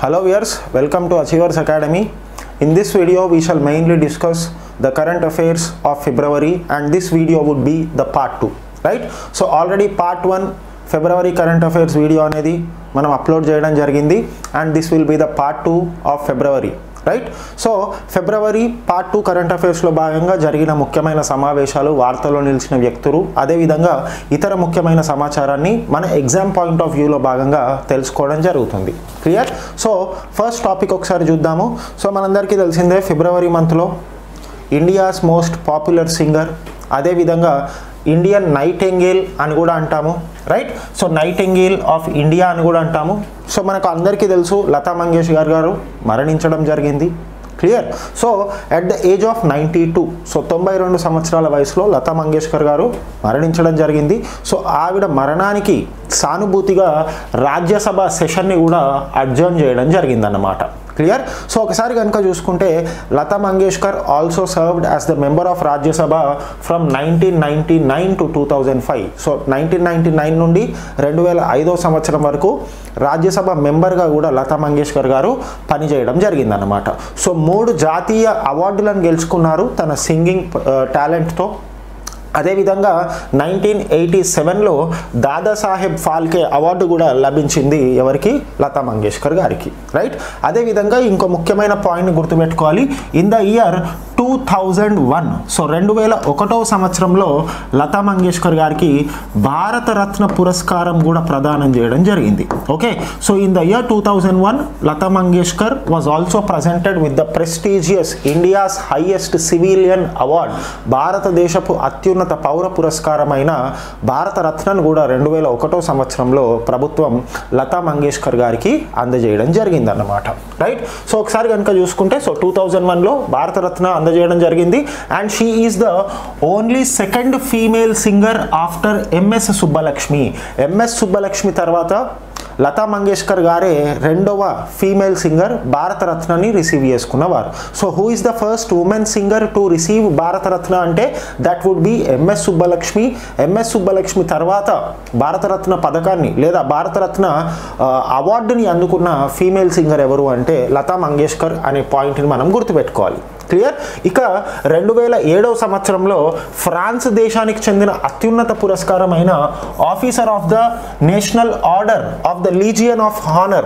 Hello viewers, welcome to Achievers Academy. In this video, we shall mainly discuss the current affairs of February and this video would be the part 2, right? So already part 1 February current affairs video అనేది మనం upload చేయడం జరిగింది and this will be the part two of February right so February part two current అఫైర్స్లో భాగంగా జరిగిన ముఖ్యమైన సమావేశాలు వార్తల్లో నిలిచిన వ్యక్తులు అదేవిధంగా ఇతర ముఖ్యమైన సమాచారాన్ని మన ఎగ్జామ్ పాయింట్ ఆఫ్ వ్యూలో భాగంగా తెలుసుకోవడం జరుగుతుంది క్లియర్ సో ఫస్ట్ టాపిక్ ఒకసారి చూద్దాము సో మనందరికీ తెలిసిందే ఫిబ్రవరి మంత్లో ఇండియాస్ మోస్ట్ పాపులర్ సింగర్ అదేవిధంగా ఇండియన్ నైటెంగేల్ అని కూడా అంటాము right so nightingale of India అని కూడా అంటాము సో మనకు అందరికీ తెలుసు లతా మంగేష్కర్ గారు మరణించడం జరిగింది clear so at the age of ninety two so తొంభై రెండు సంవత్సరాల వయసులో లతా మంగేష్కర్ గారు మరణించడం జరిగింది సో ఆవిడ మరణానికి సానుభూతిగా రాజ్యసభ సెషన్ని కూడా అడ్జర్న్ చేయడం జరిగిందన్నమాట క్లియర్ సో ఒకసారి కనుక చూసుకుంటే Lata Mangeshkar also served as the member of Rajya Sabha from nineteen ninety nine to two thousand five so nineteen ninety nine నుండి రెండు వేల ఐదో సంవత్సరం వరకు రాజ్యసభ మెంబర్గా కూడా లతా మంగేష్కర్ గారు పనిచేయడం జరిగిందన్నమాట సో మూడు జాతీయ అవార్డులను గెలుచుకున్నారు తన సింగింగ్ టాలెంట్తో అదేవిధంగా నైన్టీన్ ఎయిటీ సెవెన్లో దాదాసాహెబ్ ఫాల్కే అవార్డు కూడా లభించింది ఎవరికి లతా మంగేష్కర్ గారికి రైట్ అదేవిధంగా ఇంకో ముఖ్యమైన పాయింట్ని గుర్తుపెట్టుకోవాలి in the year two thousand one so రెండు వేల ఒకటో సంవత్సరంలో లతా మంగేష్కర్ గారికి భారతరత్న పురస్కారం కూడా ప్రదానం చేయడం జరిగింది okay so in the year two thousand one Lata Mangeshkar was also presented with the prestigious India's highest civilian award భారతదేశపు అత్యున్నత పౌర పురస్కారమైన భారతరత్నను కూడా రెండు వేల ఒకటో సంవత్సరంలో ప్రభుత్వం లతా మంగేష్కర్ గారికి అందజేయడం జరిగిందన్నమాట రైట్ సో ఒకసారి కనుక చూసుకుంటే సో టూ థౌజండ్ వన్లో భారతరత్న అందజేయడం జరిగింది and she is the only second female singer after MS Subbalakshmi MS Subbalakshmi తర్వాత లతా మంగేష్కర్ గారే రెండవ ఫీమేల్ సింగర్ భారతరత్నని రిసీవ్ చేసుకున్నవారు so who is the first woman singer to receive Bharat Ratna అంటే that would be MS Subbalakshmi MS Subbalakshmi తర్వాత భారతరత్న పథకాన్ని లేదా భారతరత్న అవార్డుని అందుకున్న ఫీమేల్ సింగర్ ఎవరు అంటే లతా మంగేష్కర్ అనే పాయింట్ని మనం గుర్తుపెట్టుకోవాలి క్లియర్ ఇక రెండు వేల ఏడవ సంవత్సరంలో ఫ్రాన్స్ దేశానికి చెందిన అత్యున్నత పురస్కారమైన officer of the national order of the legion of honour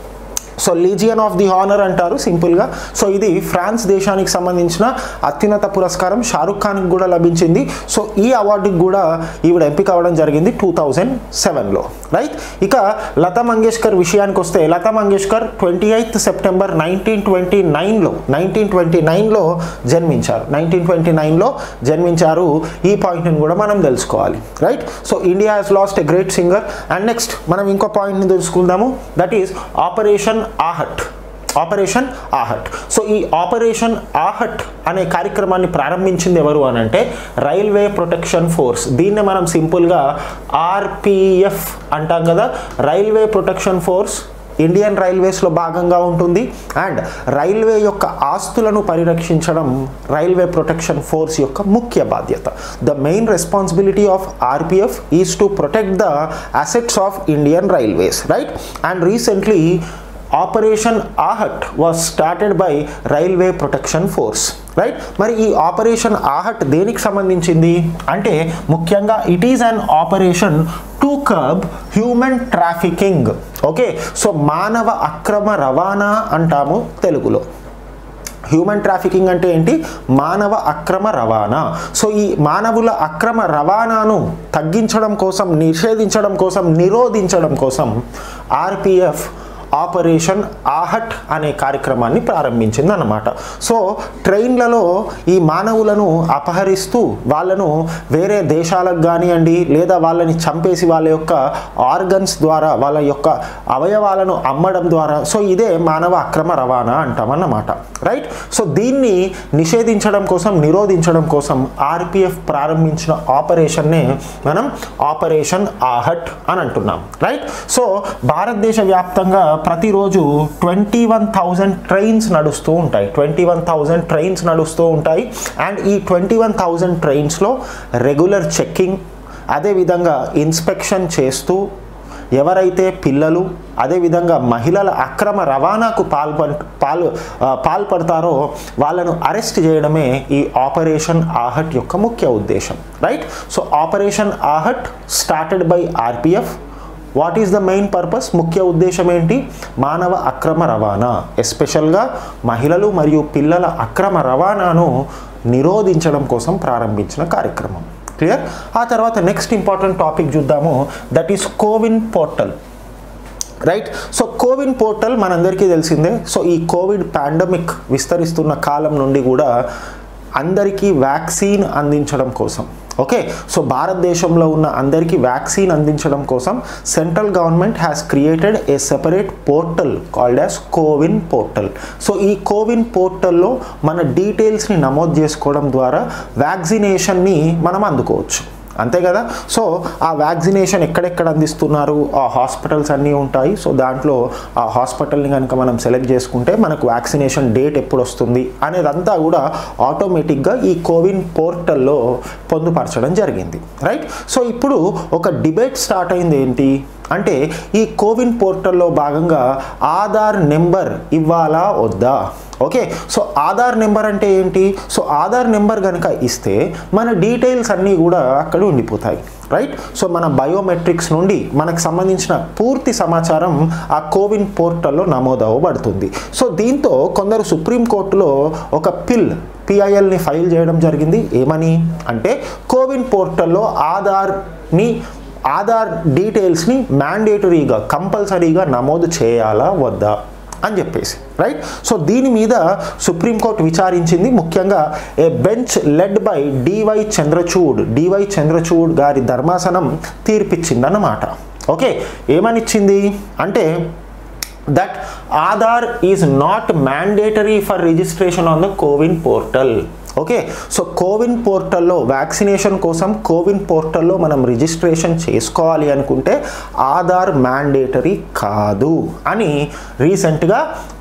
so legion of the honour అంటారు సింపుల్గా సో ఇది ఫ్రాన్స్ దేశానికి సంబంధించిన అత్యున్నత పురస్కారం షారుఖ్ ఖాన్కి కూడా లభించింది సో ఈ అవార్డుకి కూడా ఈవిడ ఎంపిక అవ్వడం జరిగింది టూ థౌజండ్ సెవెన్లో రైట్ ఇక లతా మంగేష్కర్ విషయానికి వస్తే Lata Mangeshkar twenty eighth September nineteen twenty నైన్లో నైన్టీన్ ట్వంటీ నైన్లో జన్మించారు నైన్టీన్ ట్వంటీ నైన్లో జన్మించారు ఈ పాయింట్ని కూడా మనం తెలుసుకోవాలి right so India has lost a great singer and next మనం ఇంకో పాయింట్ని తెలుసుకుందాము that is operation Aahat operation Aahat so ఈ ఆపరేషన్ ఆహట్ అనే కార్యక్రమాన్ని ప్రారంభించింది ఎవరు అని అంటే రైల్వే ప్రొటెక్షన్ ఫోర్స్ దీన్ని మనం సింపుల్గా ఆర్పిఎఫ్ అంటాం కదా రైల్వే ప్రొటెక్షన్ ఫోర్స్ ఇండియన్ రైల్వేస్లో భాగంగా ఉంటుంది అండ్ రైల్వే యొక్క ఆస్తులను పరిరక్షించడం రైల్వే ప్రొటెక్షన్ ఫోర్స్ యొక్క ముఖ్య బాధ్యత the main responsibility of RPF is to protect the assets of Indian railways right and recently operation Aahat was started by railway protection force right మరి ఈ ఆపరేషన్ ఆహట్ దేనికి సంబంధించింది అంటే ముఖ్యంగా it is an operation to curb human trafficking okay so మానవ అక్రమ రవాణా అంటాము తెలుగులో హ్యూమన్ ట్రాఫికింగ్ అంటే ఏంటి మానవ అక్రమ రవాణా సో ఈ మానవుల అక్రమ రవాణాను తగ్గించడం కోసం నిషేధించడం కోసం నిరోధించడం కోసం ఆర్పిఎఫ్ ఆపరేషన్ ఆహట్ అనే కార్యక్రమాన్ని ప్రారంభించింది అన్నమాట సో ట్రైన్లలో ఈ మానవులను అపహరిస్తూ వాళ్ళను వేరే దేశాలకు కానివ్వండి లేదా వాళ్ళని చంపేసి వాళ్ళ యొక్క ఆర్గన్స్ ద్వారా వాళ్ళ యొక్క అవయవాలను అమ్మడం ద్వారా సో ఇదే మానవ అక్రమ రవాణా అంటామన్నమాట రైట్ సో దీన్ని నిషేధించడం కోసం నిరోధించడం కోసం ఆర్పిఎఫ్ ప్రారంభించిన ఆపరేషన్నే మనం ఆపరేషన్ ఆహట్ అని అంటున్నాం రైట్ సో భారతదేశ వ్యాప్తంగా ప్రతిరోజు ట్వంటీ వన్ థౌజండ్ ట్రైన్స్ నడుస్తూ ఉంటాయి ట్వంటీ వన్ థౌజండ్ ట్రైన్స్ నడుస్తూ ఉంటాయి అండ్ ఈ ట్వంటీ వన్ థౌజండ్ ట్రైన్స్లో రెగ్యులర్ చెక్కింగ్ అదేవిధంగా ఇన్స్పెక్షన్ చేస్తూ ఎవరైతే పిల్లలు అదేవిధంగా మహిళల అక్రమ రవాణాకు పాల్ప పాల్ ఆ, పాల్పడతారో వాళ్ళను అరెస్ట్ చేయడమే ఈ ఆపరేషన్ ఆహట్ యొక్క ముఖ్య ఉద్దేశం right so operation Aahat started by RPF what is the main purpose ముఖ్య ఉద్దేశం ఏంటి మానవ అక్రమ రవాణా ఎస్పెషల్గా మహిళలు మరియు పిల్లల అక్రమ రవాణాను నిరోధించడం కోసం ప్రారంభించిన కార్యక్రమం క్లియర్ ఆ తర్వాత నెక్స్ట్ ఇంపార్టెంట్ టాపిక్ చూద్దాము that is CoWIN portal right so CoWIN portal మనందరికీ తెలిసిందే సో ఈ కోవిడ్ పాండమిక్ విస్తరిస్తున్న కాలం నుండి కూడా అందరికీ వ్యాక్సిన్ అందించడం కోసం ఓకే సో భారతదేశంలో ఉన్న అందరికీ వ్యాక్సిన్ అందించడం కోసం central government has created a separate portal called as CoWIN portal so ఈ కోవిన్ పోర్టల్లో మన డీటెయిల్స్ని నమోదు చేసుకోవడం ద్వారా వ్యాక్సినేషన్ని మనం అందుకోవచ్చు అంతే కదా సో ఆ వ్యాక్సినేషన్ ఎక్కడెక్కడ అందిస్తున్నారు ఆ హాస్పిటల్స్ అన్నీ ఉంటాయి సో దాంట్లో ఆ హాస్పిటల్ని కనుక మనం సెలెక్ట్ చేసుకుంటే మనకు వ్యాక్సినేషన్ డేట్ ఎప్పుడు వస్తుంది అనేదంతా కూడా ఆటోమేటిక్గా ఈ కోవిన్ పోర్టల్లో పొందుపరచడం జరిగింది రైట్ సో ఇప్పుడు ఒక డిబేట్ స్టార్ట్ అయింది ఏంటి అంటే ఈ కోవిన్ పోర్టల్లో భాగంగా ఆధార్ నెంబర్ ఇవ్వాలా వద్దా ఓకే సో ఆధార్ నెంబర్ అంటే ఏంటి సో ఆధార్ నెంబర్ కనుక ఇస్తే మన డీటెయిల్స్ అన్నీ కూడా అక్కడ ఉండిపోతాయి రైట్ సో మన బయోమెట్రిక్స్ నుండి మనకు సంబంధించిన పూర్తి సమాచారం ఆ కోవిన్ పోర్టల్లో నమోదవబడుతుంది సో దీంతో కొందరు సుప్రీంకోర్టులో ఒక పిల్ పిఐఎల్ని ఫైల్ చేయడం జరిగింది ఏమని అంటే కోవిన్ పోర్టల్లో ఆధార్ని ఆధార్ డీటెయిల్స్ని మ్యాండేటరీగా కంపల్సరీగా నమోదు చేయాలా వద్దా అని చెప్పేసి రైట్ సో దీని మీద సుప్రీంకోర్టు విచారించింది ముఖ్యంగా a bench led by DY Chandrachud DY Chandrachud గారి ధర్మాసనం తీర్పిచ్చిందన్నమాట ఓకే ఏమనిచ్చింది అంటే that Aadhaar is not mandatory for registration on the CoWIN portal okay so CoWIN పోర్టల్లో వ్యాక్సినేషన్ కోసం కోవిన్ పోర్టల్లో మనం రిజిస్ట్రేషన్ చేసుకోవాలి అనుకుంటే ఆధార్ మ్యాండేటరీ కాదు అని రీసెంట్గా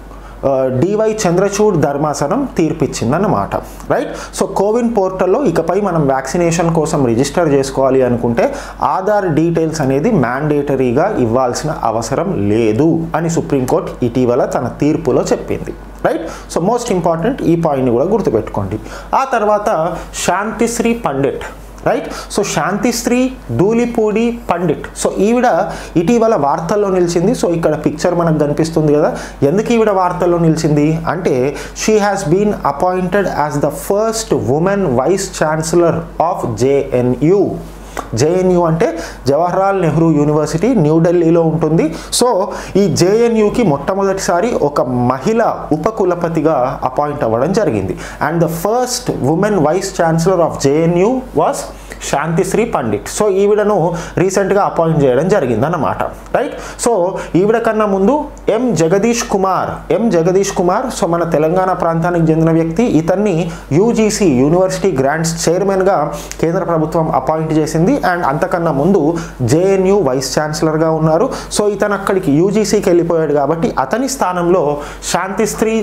డివై చంద్రచూడ్ ధర్మాసనం తీర్పిచ్చిందన్నమాట రైట్ సో కోవిన్ పోర్టల్లో ఇకపై మనం వ్యాక్సినేషన్ కోసం రిజిస్టర్ చేసుకోవాలి అనుకుంటే ఆధార్ డీటెయిల్స్ అనేది మ్యాండేటరీగా ఇవ్వాల్సిన అవసరం లేదు అని సుప్రీంకోర్టు ఇటీవల తన తీర్పులో చెప్పింది రైట్ సో మోస్ట్ ఇంపార్టెంట్ ఈ పాయింట్ని కూడా గుర్తుపెట్టుకోండి ఆ తర్వాత Shantishree Pandit right so Shantishree Dhulipudi Pandit so ఈవిడ ఇటీవల వార్తల్లో నిలిచింది సో ఇక్కడ పిక్చర్ మనకు కనిపిస్తుంది కదా ఎందుకు ఈవిడ వార్తల్లో నిలిచింది అంటే she has been appointed as the first woman vice chancellor of JNU JNU అంటే జవహర్లాల్ నెహ్రూ యూనివర్సిటీ న్యూఢిల్లీలో ఉంటుంది సో ఈ జేఎన్యుకి మొట్టమొదటిసారి ఒక మహిళ ఉపకులపతిగా అపాయింట్ అవ్వడం జరిగింది and the first woman vice chancellor of JNU was Shantishree Pandit so ఈవిడను రీసెంట్గా అపాయింట్ చేయడం జరిగింది అన్నమాట రైట్ సో ఈవిడ కన్నా ముందు M Jagadesh Kumar M Jagadesh Kumar so మన తెలంగాణ ప్రాంతానికి చెందిన వ్యక్తి ఇతన్ని యూజీసీ యూనివర్సిటీ గ్రాంట్స్ చైర్మన్గా కేంద్ర ప్రభుత్వం అపాయింట్ చేసింది అండ్ అంతకన్నా ముందు జేఎన్యూ వైస్ ఛాన్సలర్గా ఉన్నారు సో ఇతను అక్కడికి యూజీసీకి వెళ్ళిపోయాడు కాబట్టి అతని స్థానంలో శాంతిశ్రీ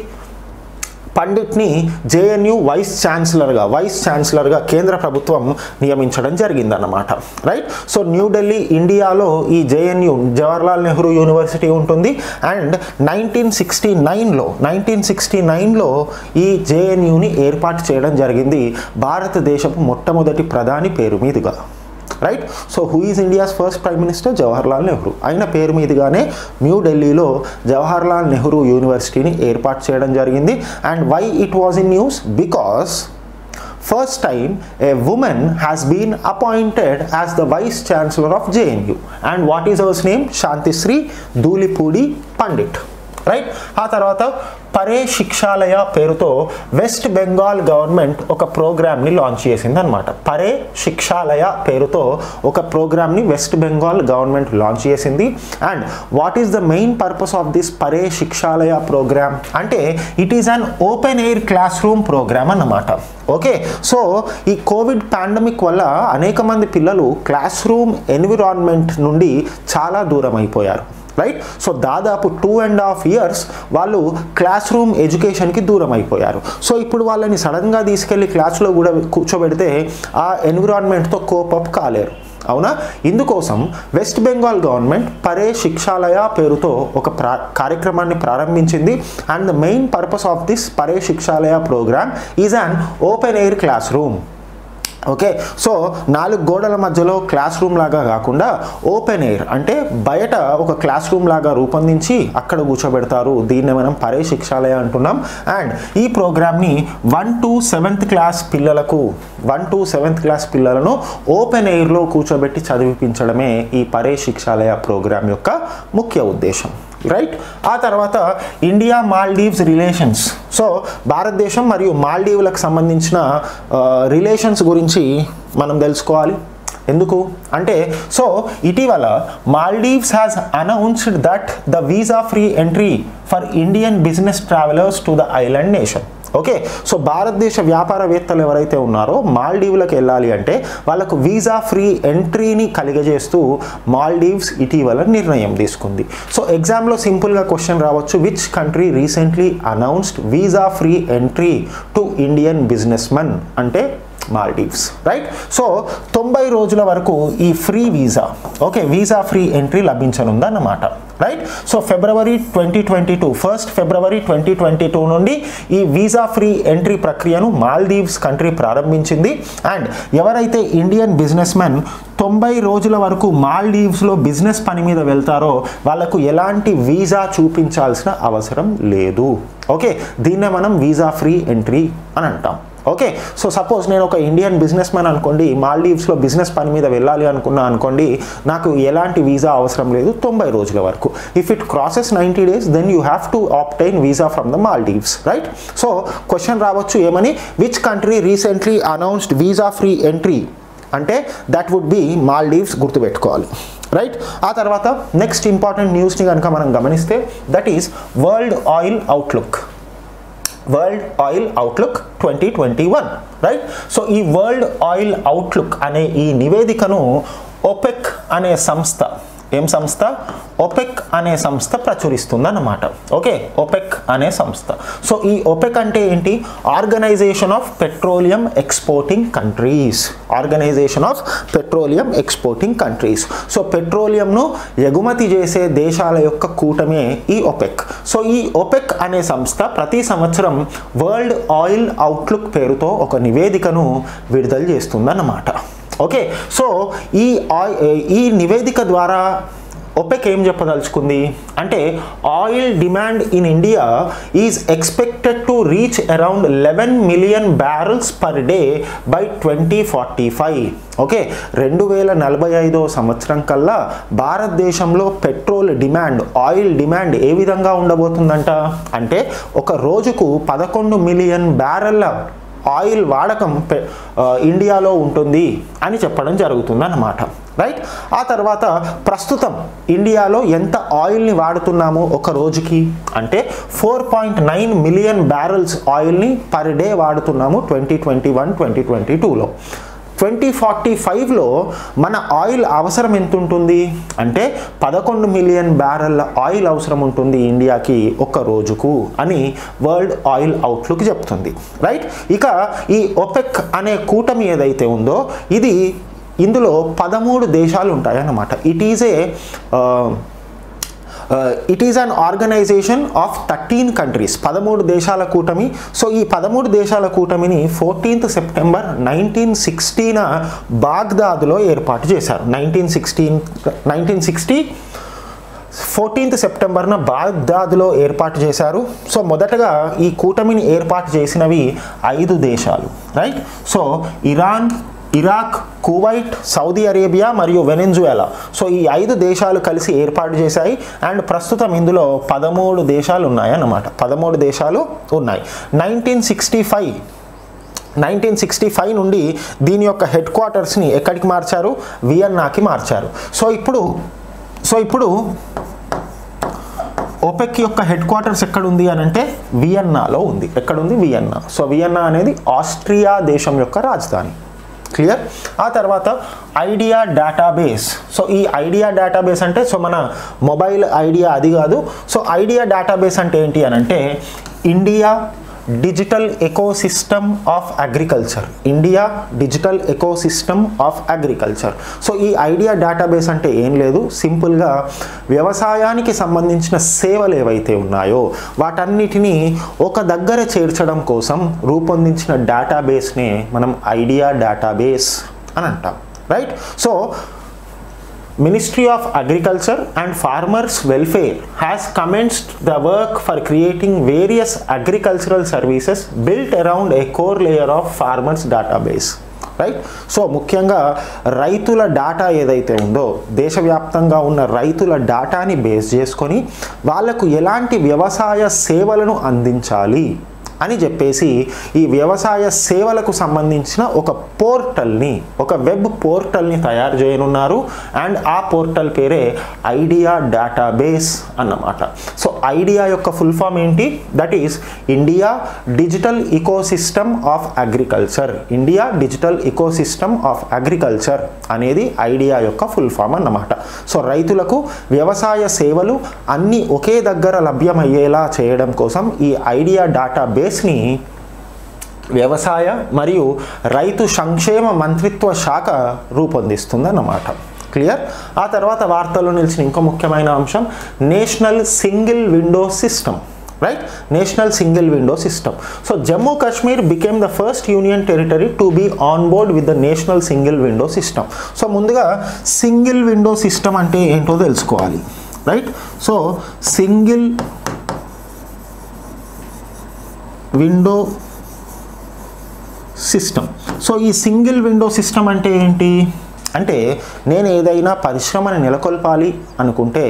పండిట్ని జేఎన్యు వైస్ ఛాన్సలర్గా వైస్ ఛాన్సలర్గా కేంద్ర ప్రభుత్వం నియమించడం జరిగిందన్నమాట రైట్ సో న్యూఢిల్లీ ఇండియాలో ఈ జేఎన్యు జవహర్లాల్ నెహ్రూ యూనివర్సిటీ ఉంటుంది అండ్ నైన్టీన్ సిక్స్టీ నైన్లో నైన్టీన్ సిక్స్టీ నైన్లో ఈ జేఎన్యుని ఏర్పాటు చేయడం జరిగింది భారతదేశపు మొట్టమొదటి ప్రధాని పేరు మీదుగా right so who is India's first prime minister Jawaharlal Nehru ఆయన పేరు మీదుగానే న్యూఢిల్లీలో జవహర్లాల్ నెహ్రూ యూనివర్సిటీని ఏర్పాటు చేయడం జరిగింది and why it was in news because first time a woman has been appointed as the vice chancellor of JNU and what is hours name Shantishree Dhulipudi Pandit right ఆ తర్వాత పరే శిక్షాలయ పేరుతో వెస్ట్ బెంగాల్ గవర్నమెంట్ ఒక ప్రోగ్రామ్ని లాంచ్ చేసింది అనమాట పరే శిక్షాలయ పేరుతో ఒక ప్రోగ్రామ్ని వెస్ట్ బెంగాల్ గవర్నమెంట్ లాంచ్ చేసింది and what is the main purpose of this Paray Shikshalaya program అంటే it is an open air classroom program అన్నమాట ఓకే సో ఈ కోవిడ్ పాండమిక్ వల్ల అనేక మంది పిల్లలు క్లాస్ రూమ్ ఎన్విరాన్మెంట్ నుండి చాలా దూరం అయిపోయారు రైట్ సో దాదాపు టూ అండ్ హాఫ్ ఇయర్స్ వాళ్ళు క్లాస్ రూమ్ ఎడ్యుకేషన్కి దూరం అయిపోయారు సో ఇప్పుడు వాళ్ళని సడన్గా తీసుకెళ్ళి క్లాస్లో కూడా కూర్చోబెడితే ఆ ఎన్విరాన్మెంట్తో కోపప్ కాలేరు అవునా ఇందుకోసం వెస్ట్ బెంగాల్ గవర్నమెంట్ పరే శిక్షాలయ పేరుతో ఒక ప్రా కార్యక్రమాన్ని ప్రారంభించింది and the main purpose of this Paray Shikshalaya program is an open air classroom okay so నాలుగు గోడల మధ్యలో క్లాస్ రూమ్ లాగా కాకుండా ఓపెన్ ఎయిర్ అంటే బయట ఒక క్లాస్ రూమ్ లాగా రూపొందించి అక్కడ కూర్చోబెడతారు దీన్ని మనం పరే శిక్షాలయ అంటున్నాం అండ్ ఈ ప్రోగ్రామ్ని వన్ టు సెవెంత్ క్లాస్ పిల్లలకు వన్ టు సెవెంత్ క్లాస్ పిల్లలను ఓపెన్ ఎయిర్లో కూర్చోబెట్టి చదివించడమే ఈ పరే శిక్షాలయ ప్రోగ్రామ్ యొక్క ముఖ్య ఉద్దేశం రైట్ ఆ తర్వాత ఇండియా మాల్డీవ్స్ రిలేషన్స్ సో భారతదేశం మరియు మాల్డీవులకు సంబంధించిన రిలేషన్స్ గురించి మనం తెలుసుకోవాలి ఎందుకు అంటే సో ఇటీవల Maldives has announced that the visa free entry for Indian business travellers to the island nation okay so భారతదేశ వ్యాపారవేత్తలు ఎవరైతే ఉన్నారో మాల్డీవ్లకు వెళ్ళాలి అంటే వాళ్ళకు వీసా ఫ్రీ ఎంట్రీని కలిగజేస్తూ మాల్డీవ్స్ ఇటీవల నిర్ణయం తీసుకుంది సో ఎగ్జామ్లో సింపుల్గా క్వశ్చన్ రావచ్చు which country recently announced visa free entry to Indian business man అంటే మాల్డీవ్స్ రైట్ సో తొంభై రోజుల వరకు ఈ free visa okay visa free entry లభించనుంది అన్నమాట right so February twenty twenty two first February twenty twenty two నుండి ఈ visa free entry ప్రక్రియను మాల్దీవ్స్ కంట్రీ ప్రారంభించింది అండ్ ఎవరైతే ఇండియన్ బిజినెస్ మెన్ తొంభై రోజుల వరకు మాల్డీవ్స్లో బిజినెస్ పని మీద వెళ్తారో వాళ్ళకు ఎలాంటి వీసా చూపించాల్సిన అవసరం లేదు ఓకే దీన్నే మనం వీసా ఫ్రీ ఎంట్రీ అని అంటాం ఓకే సో సపోజ్ నేను ఒక ఇండియన్ బిజినెస్ మ్యాన్ అనుకోండి మాల్డీవ్స్లో బిజినెస్ పని మీద వెళ్ళాలి అనుకున్నా అనుకోండి నాకు ఎలాంటి వీసా అవసరం లేదు తొంభై రోజుల వరకు if it crosses ninety days then you have to obtain visa from the Maldives right so question రావచ్చు ఏమని which country recently announced visa free entry అంటే దట్ వుడ్ బి మాల్డీవ్స్ గుర్తుపెట్టుకోవాలి రైట్ ఆ తర్వాత నెక్స్ట్ ఇంపార్టెంట్ న్యూస్ని కనుక మనం గమనిస్తే that is world oil outlook world oil outlook twenty twenty one right so ఈ వరల్డ్ ఆయిల్ అవుట్లుక్ అనే ఈ నివేదికను ఒపెక్ అనే సంస్థ ఏం సంస్థ ఒపెక్ అనే సంస్థ ప్రచురిస్తుందన్నమాట ఓకే ఒపెక్ అనే సంస్థ సో ఈ ఒపెక్ అంటే ఏంటి organization of petroleum exporting countries organization of petroleum exporting countries so పెట్రోలియంను ఎగుమతి చేసే దేశాల యొక్క కూటమే ఈ ఒపెక్ సో ఈ ఒపెక్ అనే సంస్థ ప్రతి సంవత్సరం వరల్డ్ ఆయిల్ అవుట్లుక్ పేరుతో ఒక నివేదికను విడుదల చేస్తుందన్నమాట ఓకే సో ఈ ఈ నివేదిక ద్వారా ఒపెక్ ఏం చెప్పదలుచుకుంది అంటే oil demand in India is expected to reach around eleven million barrels per day by twenty forty five okay రెండు వేల నలభై ఐదో సంవత్సరం కల్లా భారతదేశంలో పెట్రోల్ డిమాండ్ ఆయిల్ డిమాండ్ ఏ విధంగా ఉండబోతుందంట అంటే ఒక రోజుకు పదకొండు మిలియన్ బ్యారెల్ల ఆయిల్ వాడకం ఇండియాలో ఉంటుంది అని చెప్పడం జరుగుతుంది అన్నమాట రైట్ ఆ తర్వాత ప్రస్తుతం ఇండియాలో ఎంత ఆయిల్ని వాడుతున్నామో ఒక రోజుకి అంటే four point nine million barrels ఆయిల్ని పర్ డే వాడుతున్నాము twenty twenty one twenty twenty టూలో ట్వంటీ ఫార్టీ ఫైవ్లో మన ఆయిల్ అవసరం ఎంత ఉంటుంది అంటే పదకొండు మిలియన్ బ్యారెల్ల ఆయిల్ అవసరం ఉంటుంది ఇండియాకి ఒక్క రోజుకు అని వరల్డ్ ఆయిల్ అవుట్లుక్ చెప్తుంది రైట్ ఇక ఈ ఒపెక్ అనే కూటమి ఏదైతే ఉందో ఇది ఇందులో పదమూడు దేశాలు ఉంటాయి అన్నమాట it is a it is an organization of thirteen countries పదమూడు దేశాల కూటమి సో ఈ పదమూడు దేశాల కూటమిని ఫోర్టీన్త్ సెప్టెంబర్ నైన్టీన్ సిక్స్టీన బాగ్దాద్లో ఏర్పాటు చేశారు nineteen sixteen nineteen sixty fourteenth సెప్టెంబర్న బాగ్దాద్లో ఏర్పాటు చేశారు సో మొదటగా ఈ కూటమిని ఏర్పాటు చేసినవి ఐదు దేశాలు right so Iran Iraq Kuwait Saudi Arabia మరియు వెనెన్జువేలా సో ఈ ఐదు దేశాలు కలిసి ఏర్పాటు చేశాయి అండ్ ప్రస్తుతం ఇందులో పదమూడు దేశాలు ఉన్నాయి అన్నమాట పదమూడు దేశాలు ఉన్నాయి nineteen sixty five nineteen sixty five నుండి దీని యొక్క హెడ్ క్వార్టర్స్ని ఎక్కడికి మార్చారు వియన్నాకి మార్చారు సో ఇప్పుడు సో ఇప్పుడు ఓపెక్ యొక్క హెడ్ క్వార్టర్స్ ఎక్కడుంది అని అంటే వియన్నాలో ఉంది ఎక్కడుంది వియన్నా సో వియన్నా అనేది ఆస్ట్రియా దేశం యొక్క రాజధాని క్లియర్ ఆ తర్వాత ఐడియా డేటాబేస్ సో ఈ ఐడియా డేటాబేస్ అంటే సో మన మొబైల్ ఐడియా అది కాదు సో ఐడియా డేటాబేస్ అంటే ఏంటి అని అంటే India digital ecosystem of agriculture India digital ecosystem of agriculture so ఈ ఐడియా డేటాబేస్ అంటే ఏం లేదు సింపుల్గా వ్యవసాయానికి సంబంధించిన సేవలు ఏవైతే ఉన్నాయో వాటన్నిటినీ ఒక దగ్గర చేర్చడం కోసం రూపొందించిన డేటాబేస్నే మనం ఐడియా డేటాబేస్ అని అంటాం right so Ministry of Agriculture and Farmers Welfare has commenced the work for creating various agricultural services built around a core layer of farmers database. Right so ముఖ్యంగా రైతుల డాటా ఏదైతే ఉందో దేశవ్యాప్తంగా ఉన్న రైతుల డాటాని బేస్ చేసుకొని వాళ్లకు ఎలాంటి వ్యవసాయ సేవలను అందించాలి అని చెప్పేసి ఈ వ్యవసాయ సేవలకు సంబంధించిన ఒక పోర్టల్ని ఒక వెబ్ పోర్టల్ని తయారు చేయనున్నారు అండ్ ఆ పోర్టల్ పేరే ఐడియా డేటాబేస్ అన్నమాట సో ఐడియా యొక్క ఫుల్ ఫామ్ ఏంటి that is India digital ecosystem of agriculture India digital ecosystem of agriculture అనేది ఐడియా యొక్క ఫుల్ ఫామ్ అన్నమాట సో రైతులకు వ్యవసాయ సేవలు అన్నీ ఒకే దగ్గర లభ్యమయ్యేలా చేయడం కోసం ఈ ఐడియా డేటాబేస్ బేస్ని వ్యవసాయ మరియు రైతు సంక్షేమ మంత్రిత్వ శాఖ రూపొందిస్తుందన్నమాట క్లియర్ ఆ తర్వాత వార్తల్లో నిలిచిన ఇంకో ముఖ్యమైన అంశం national single window system right national single window system so Jammu Kashmir became the first union territory to be on board with the national single window system so ముందుగా సింగిల్ విండో సిస్టమ్ అంటే ఏంటో తెలుసుకోవాలి right so single window system so ఈ single window system అంటే ఏంటి అంటే నేను ఏదైనా పరిశ్రమను నెలకొల్పాలి అనుకుంటే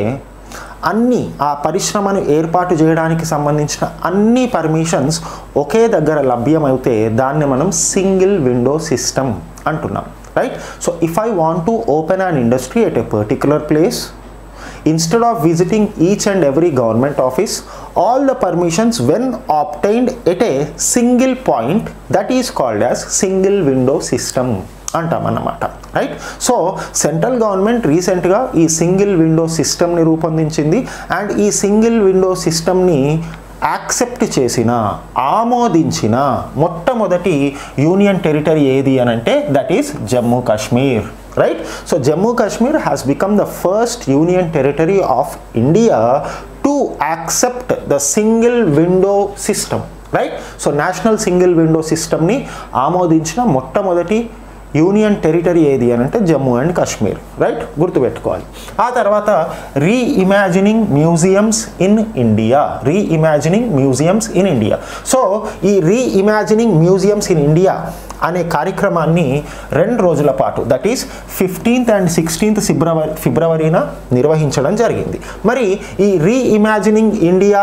అన్ని ఆ పరిశ్రమను ఏర్పాటు చేయడానికి సంబంధించిన అన్ని పర్మిషన్స్ ఒకే దగ్గర లభ్యమైతే దాన్ని మనం సింగిల్ విండో సిస్టమ్ అంటున్నాం right so if I want to open an industry at a particular place instead of visiting each and every government office all the permissions when obtained at a single point that is called as single window system అంటామన్నమాట right so central government రీసెంట్గా ఈ single window సిస్టమ్ని రూపొందించింది and ఈ single window సిస్టమ్ని accept చేసిన ఆమోదించిన మొట్టమొదటి యూనియన్ టెరిటరీ ఏది అని అంటే that is Jammu Kashmir right so jammu kashmir has become the first union territory of india to accept the single window system right so national single window సిస్టమ్ని ఆమోదించిన మొట్టమొదటి యూనియన్ టెరిటరీ ఏది అని అంటే జమ్మూ అండ్ కాశ్మీర్ రైట్ గుర్తుపెట్టుకోవాలి ఆ తర్వాత reimagining museums in India reimagining museums in India so ఈ reimagining museums in India అనే కార్యక్రమాన్ని రెండు రోజుల పాటు that is fifteenth and sixteenth February ఫిబ్రవరిన నిర్వహించడం జరిగింది మరి ఈ reimagining India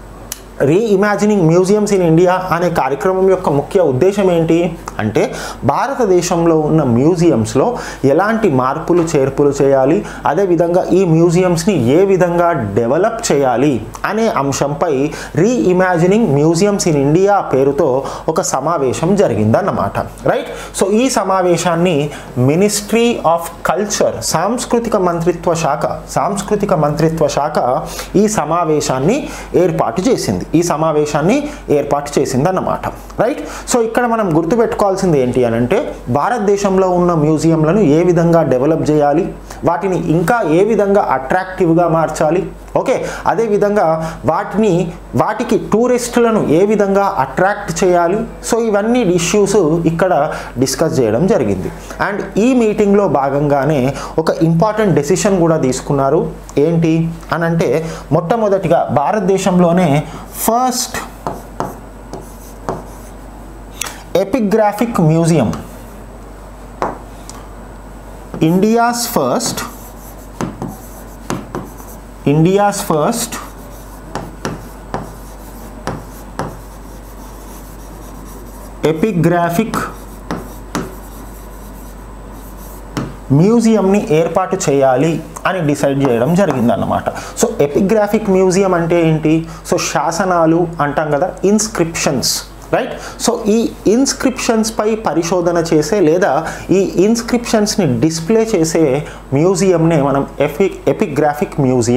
reimagining museums in India అనే కార్యక్రమం యొక్క ముఖ్య ఉద్దేశం ఏంటి అంటే భారతదేశంలో ఉన్న మ్యూజియమ్స్లో ఎలాంటి మార్పులు చేర్పులు చేయాలి అదేవిధంగా ఈ మ్యూజియమ్స్ని ఏ విధంగా డెవలప్ చేయాలి అనే అంశంపై రీఇమాజినింగ్ మ్యూజియమ్స్ ఇన్ ఇండియా పేరుతో ఒక సమావేశం జరిగిందన్నమాట రైట్ సో ఈ సమావేశాన్ని మినిస్ట్రీ ఆఫ్ కల్చర్ సాంస్కృతిక మంత్రిత్వ శాఖ సాంస్కృతిక మంత్రిత్వ శాఖ ఈ సమావేశాన్ని ఏర్పాటు చేసింది ఈ సమావేశాన్ని ఏర్పాటు చేసింది అన్నమాట రైట్ సో ఇక్కడ మనం గుర్తుపెట్టుకోవాల్సింది ఏంటి అని అంటే భారతదేశంలో ఉన్న మ్యూజియంలను ఏ విధంగా డెవలప్ చేయాలి వాటిని ఇంకా ఏ విధంగా అట్రాక్టివ్గా మార్చాలి ఓకే అదేవిధంగా వాటిని వాటికి టూరిస్టులను ఏ విధంగా అట్రాక్ట్ చేయాలి సో ఇవన్నీ ఇష్యూస్ ఇక్కడ డిస్కస్ చేయడం జరిగింది అండ్ ఈ మీటింగ్లో భాగంగానే ఒక ఇంపార్టెంట్ డెసిషన్ కూడా తీసుకున్నారు ఏంటి అని అంటే మొట్టమొదటిగా భారతదేశంలోనే first epigraphic museum India's first India's first epigraphic మ్యూజియంని ఏర్పాటు చేయాలి అని డిసైడ్ చేయడం జరిగిందన్నమాట సో ఎపిగ్రాఫిక్ మ్యూజియం అంటే ఏంటి సో శాసనాలు అంటాం కదా ఇన్స్క్రిప్షన్స్ రైట్ సో ఈ ఇన్స్క్రిప్షన్స్పై పరిశోధన చేసే లేదా ఈ ఇన్స్క్రిప్షన్స్ని డిస్ప్లే చేసే మ్యూజియంనే మనం ఎపి ఎపిగ్రాఫిక్ మ్యూజియం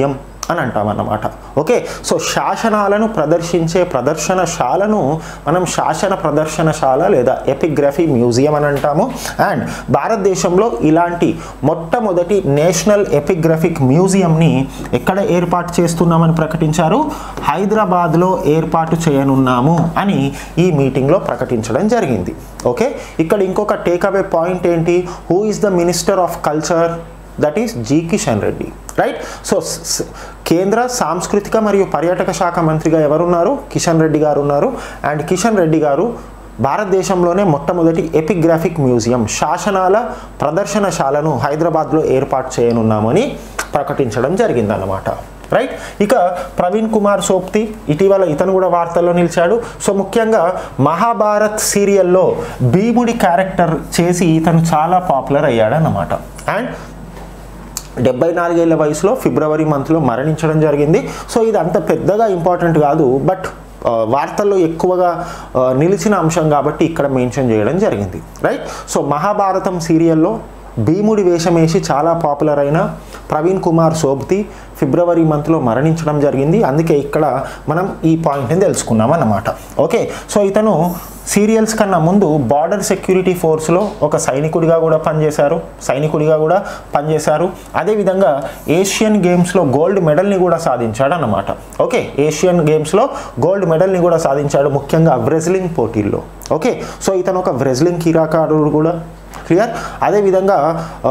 అని అంటామన్నమాట ఓకే సో శాసనాలను ప్రదర్శించే ప్రదర్శనశాలను మనం శాసన ప్రదర్శనశాల లేదా ఎపిగ్రఫీ మ్యూజియం అని అంటాము అండ్ భారతదేశంలో ఇలాంటి మొట్టమొదటి నేషనల్ ఎపిగ్రఫిక్ మ్యూజియంని ఎక్కడ ఏర్పాటు చేస్తున్నామని ప్రకటించారు హైదరాబాద్లో ఏర్పాటు చేయనున్నాము అని ఈ మీటింగ్లో ప్రకటించడం జరిగింది ఓకే ఇక్కడ ఇంకొక టేక్అవే పాయింట్ ఏంటి who is the minister of culture that is G Kishan Reddy right so కేంద్ర సాంస్కృతిక మరియు పర్యాటక శాఖ మంత్రిగా ఎవరున్నారు కిషన్ రెడ్డి గారు ఉన్నారు అండ్ కిషన్ రెడ్డి గారు భారతదేశంలోనే మొట్టమొదటి ఎపిగ్రాఫిక్ మ్యూజియం శాసనాల ప్రదర్శనశాలను హైదరాబాద్లో ఏర్పాటు చేయనున్నామని ప్రకటించడం జరిగిందన్నమాట రైట్ ఇక ప్రవీణ్ కుమార్ సోప్తి ఇటీవల ఇతను కూడా వార్తల్లో నిలిచాడు సో ముఖ్యంగా మహాభారత్ సీరియల్లో భీముడి క్యారెక్టర్ చేసి ఇతను చాలా పాపులర్ అయ్యాడన్నమాట అండ్ డెబ్బై నాలుగేళ్ల వయసులో ఫిబ్రవరి మంత్లో మరణించడం జరిగింది సో ఇది అంత పెద్దగా ఇంపార్టెంట్ కాదు బట్ ఆ, వార్తల్లో ఎక్కువగా ఆ, నిలిచిన అంశం కాబట్టి ఇక్కడ మెన్షన్ చేయడం జరిగింది రైట్ సో మహాభారతం సీరియల్లో భీముడి వేషం వేసి చాలా పాపులర్ అయిన ప్రవీణ్ కుమార్ సోబ్తి ఫిబ్రవరి మంత్లో మరణించడం జరిగింది అందుకే ఇక్కడ మనం ఈ పాయింట్ని తెలుసుకున్నాం అన్నమాట ఓకే సో ఇతను సీరియల్స్ కన్నా ముందు బార్డర్ సెక్యూరిటీ ఫోర్స్లో ఒక సైనికుడిగా కూడా పనిచేశారు సైనికుడిగా కూడా పనిచేశారు అదేవిధంగా ఏషియన్ గేమ్స్లో గోల్డ్ మెడల్ని కూడా సాధించాడు అన్నమాట ఓకే ఏషియన్ గేమ్స్లో గోల్డ్ మెడల్ని కూడా సాధించాడు ముఖ్యంగా వ్రెజ్లింగ్ పోటీల్లో ఓకే సో ఇతను ఒక వ్రెజ్లింగ్ క్రీడాకారుడు కూడా క్లియర్ అదేవిధంగా ఆ,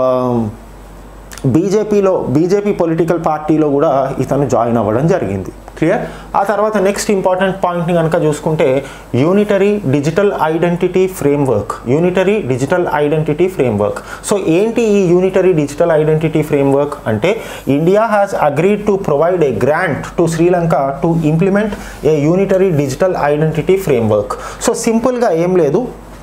బీజేపీలో బీజేపీ పొలిటికల్ పార్టీలో కూడా ఇతను జాయిన్ అవ్వడం జరిగింది క్లియర్ ఆ తర్వాత నెక్స్ట్ ఇంపార్టెంట్ పాయింట్ని కనుక చూసుకుంటే unitary digital identity framework unitary digital identity framework so ఏంటి ఈ యూనిటరీ డిజిటల్ ఐడెంటిటీ ఫ్రేమ్వర్క్ అంటే India has agreed to provide a grant to Sri Lanka to implement a unitary digital identity framework so సింపుల్గా ఏం లేదు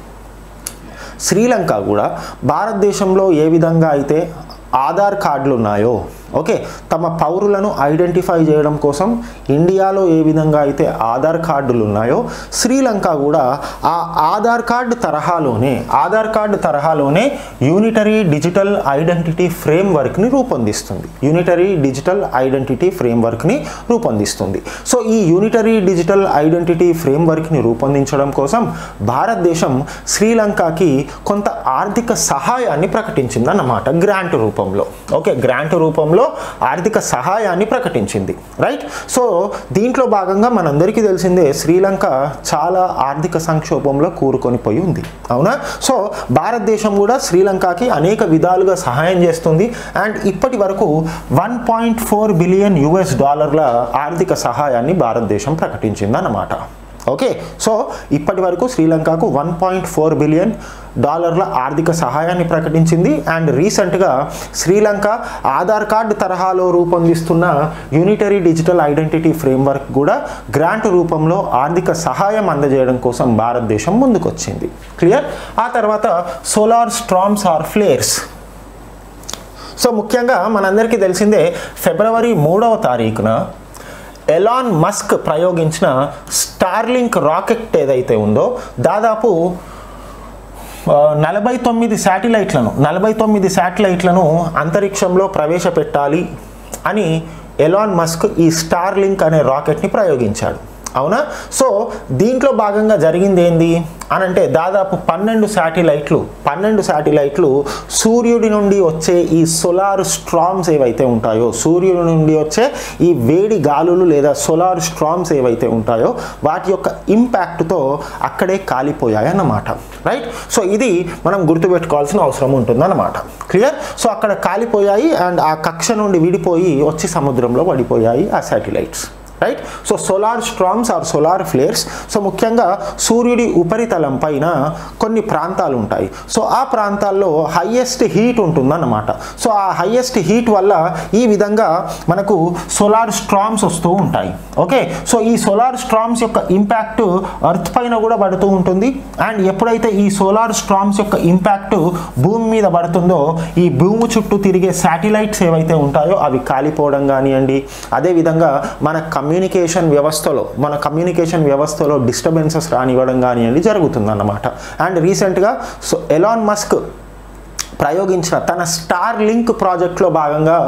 శ్రీలంక కూడా భారతదేశంలో ఏ విధంగా అయితే ఆధార్ కార్డులు ఉన్నాయో ఓకే తమ పౌరులను ఐడెంటిఫై చేయడం కోసం ఇండియాలో ఏ విధంగా అయితే ఆధార్ కార్డులు ఉన్నాయో శ్రీలంక కూడా ఆ ఆధార్ కార్డు తరహాలోనే ఆధార్ కార్డు తరహాలోనే యూనిటరీ డిజిటల్ ఐడెంటిటీ ఫ్రేమ్వర్క్ని రూపొందిస్తుంది యూనిటరీ డిజిటల్ ఐడెంటిటీ ఫ్రేమ్వర్క్ని రూపొందిస్తుంది సో ఈ యూనిటరీ డిజిటల్ ఐడెంటిటీ ఫ్రేమ్వర్క్ని రూపొందించడం కోసం భారతదేశం శ్రీలంకకి కొంత ఆర్థిక సహాయాన్ని ప్రకటించింది అన్నమాట గ్రాంట్ రూపంలో ఓకే గ్రాంట్ రూపంలో ఆర్థిక సహాయాన్ని ప్రకటించింది రైట్ సో దీంట్లో భాగంగా మనందరికీ తెలిసిందే శ్రీలంక చాలా ఆర్థిక సంక్షోభంలో కూరుకొని పోయి ఉంది అవునా సో భారతదేశం కూడా శ్రీలంకకి అనేక విధాలుగా సహాయం చేస్తుంది అండ్ ఇప్పటి వరకు one point four billion US డాలర్ల ఆర్థిక సహాయాన్ని భారతదేశం ప్రకటించింది అన్నమాట ఓకే సో ఇప్పటి వరకు శ్రీలంకకు వన్ పాయింట్ ఫోర్ బిలియన్ డాలర్ల ఆర్థిక సహాయాన్ని ప్రకటించింది అండ్ రీసెంట్గా శ్రీలంక ఆధార్ కార్డు తరహాలో రూపొందిస్తున్న యూనిటరీ డిజిటల్ ఐడెంటిటీ ఫ్రేమ్వర్క్ కూడా గ్రాంట్ రూపంలో ఆర్థిక సహాయం అందజేయడం కోసం భారతదేశం ముందుకొచ్చింది క్లియర్ ఆ తర్వాత solar storms or flares so ముఖ్యంగా మనందరికీ తెలిసిందే ఫిబ్రవరి మూడవ తారీఖున ఎలాన్ మస్క్ ప్రయోగించిన స్టార్లింక్ రాకెట్ ఏదైతే ఉందో దాదాపు ఆ, నలభై తొమ్మిది శాటిలైట్లను నలభై తొమ్మిది శాటిలైట్లను అంతరిక్షంలో ప్రవేశపెట్టాలి అని ఎలాన్ మస్క్ ఈ స్టార్లింక్ అనే రాకెట్ని ప్రయోగించాడు అవునా సో దీంట్లో భాగంగా జరిగింది ఏంది అని అంటే దాదాపు పన్నెండు శాటిలైట్లు పన్నెండు శాటిలైట్లు సూర్యుడి నుండి వచ్చే ఈ సోలార్ స్ట్రామ్స్ ఏవైతే ఉంటాయో సూర్యుడి నుండి వచ్చే ఈ వేడి గాలులు లేదా సోలార్ స్ట్రామ్స్ ఏవైతే ఉంటాయో వాటి యొక్క ఇంపాక్ట్తో అక్కడే కాలిపోయాయి అన్నమాట రైట్ సో ఇది మనం గుర్తుపెట్టుకోవాల్సిన అవసరం ఉంటుందన్నమాట క్లియర్ సో అక్కడ కాలిపోయాయి అండ్ ఆ కక్ష నుండి విడిపోయి వచ్చి సముద్రంలో పడిపోయాయి ఆ satellites right so solar storms or solar flares so ముఖ్యంగా సూర్యుడి ఉపరితలం పైన కొన్ని ప్రాంతాలు ఉంటాయి సో ఆ ప్రాంతాల్లో హయ్యెస్ట్ హీట్ ఉంటుందన్నమాట సో ఆ హయ్యెస్ట్ హీట్ వల్ల ఈ విధంగా మనకు సోలార్ స్ట్రామ్స్ వస్తూ ఉంటాయి ఓకే సో ఈ సోలార్ స్ట్రామ్స్ యొక్క ఇంపాక్ట్ అర్త్ పైన కూడా పడుతూ ఉంటుంది అండ్ ఎప్పుడైతే ఈ సోలార్ స్ట్రామ్స్ యొక్క ఇంపాక్ట్ భూమి మీద పడుతుందో ఈ భూమి చుట్టూ తిరిగే శాటిలైట్స్ ఏవైతే ఉంటాయో అవి కాలిపోవడం కానివ్వండి అదేవిధంగా మన కమ్యూనికేషన్ వ్యవస్థలో మన కమ్యూనికేషన్ వ్యవస్థలో డిస్టర్బెన్సెస్ రానివ్వడం కానివ్వండి జరుగుతుందన్నమాట అండ్ రీసెంట్గా సో ఎలాన్ మస్క్ ప్రయోగించిన తన స్టార్ లింక్ ప్రాజెక్ట్లో భాగంగా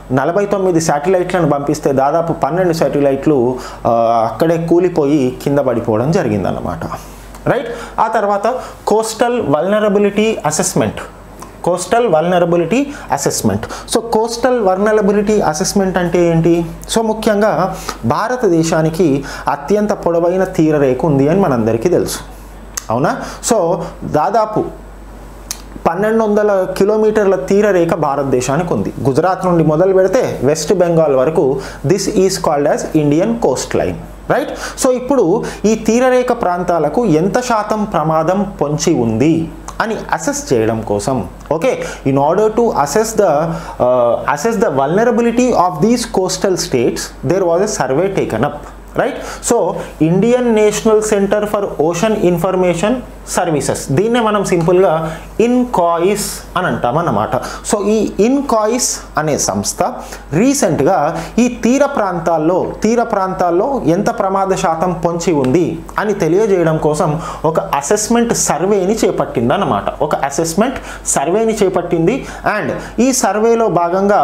నలభై తొమ్మిది శాటిలైట్లను పంపిస్తే దాదాపు పన్నెండు శాటిలైట్లు ఆ, అక్కడే కూలిపోయి కింద పడిపోవడం జరిగిందన్నమాట రైట్ ఆ తర్వాత coastal vulnerability assessment coastal vulnerability assessment so coastal vulnerability assessment అంటే ఏంటి సో ముఖ్యంగా భారతదేశానికి అత్యంత పొడవైన తీరరేఖ ఉంది అని మనందరికీ తెలుసు అవునా సో దాదాపు పన్నెండు వందల కిలోమీటర్ల తీరరేఖ భారతదేశానికి ఉంది గుజరాత్ నుండి మొదలు పెడితే వెస్ట్ బెంగాల్ వరకు this is called as Indian coastline right so ఇప్పుడు ఈ తీరరేఖ ప్రాంతాలకు ఎంత శాతం ప్రమాదం పొంచి ఉంది అని అసెస్ చేయడం కోసం okay in order to assess the assess the vulnerability of these coastal states there was a survey taken up right so Indian national centre for ocean information services దీన్నే మనం సింపుల్గా ఇన్కాయిస్ అని అంటాం అన్నమాట సో ఈ ఇన్కాయిస్ అనే సంస్థ రీసెంట్గా ఈ తీర ప్రాంతాల్లో తీర ప్రాంతాల్లో ఎంత ప్రమాద శాతం పొంచి ఉంది అని తెలియజేయడం కోసం ఒక అసెస్మెంట్ సర్వేని చేపట్టింది అన్నమాట ఒక అసెస్మెంట్ సర్వేని చేపట్టింది అండ్ ఈ సర్వేలో భాగంగా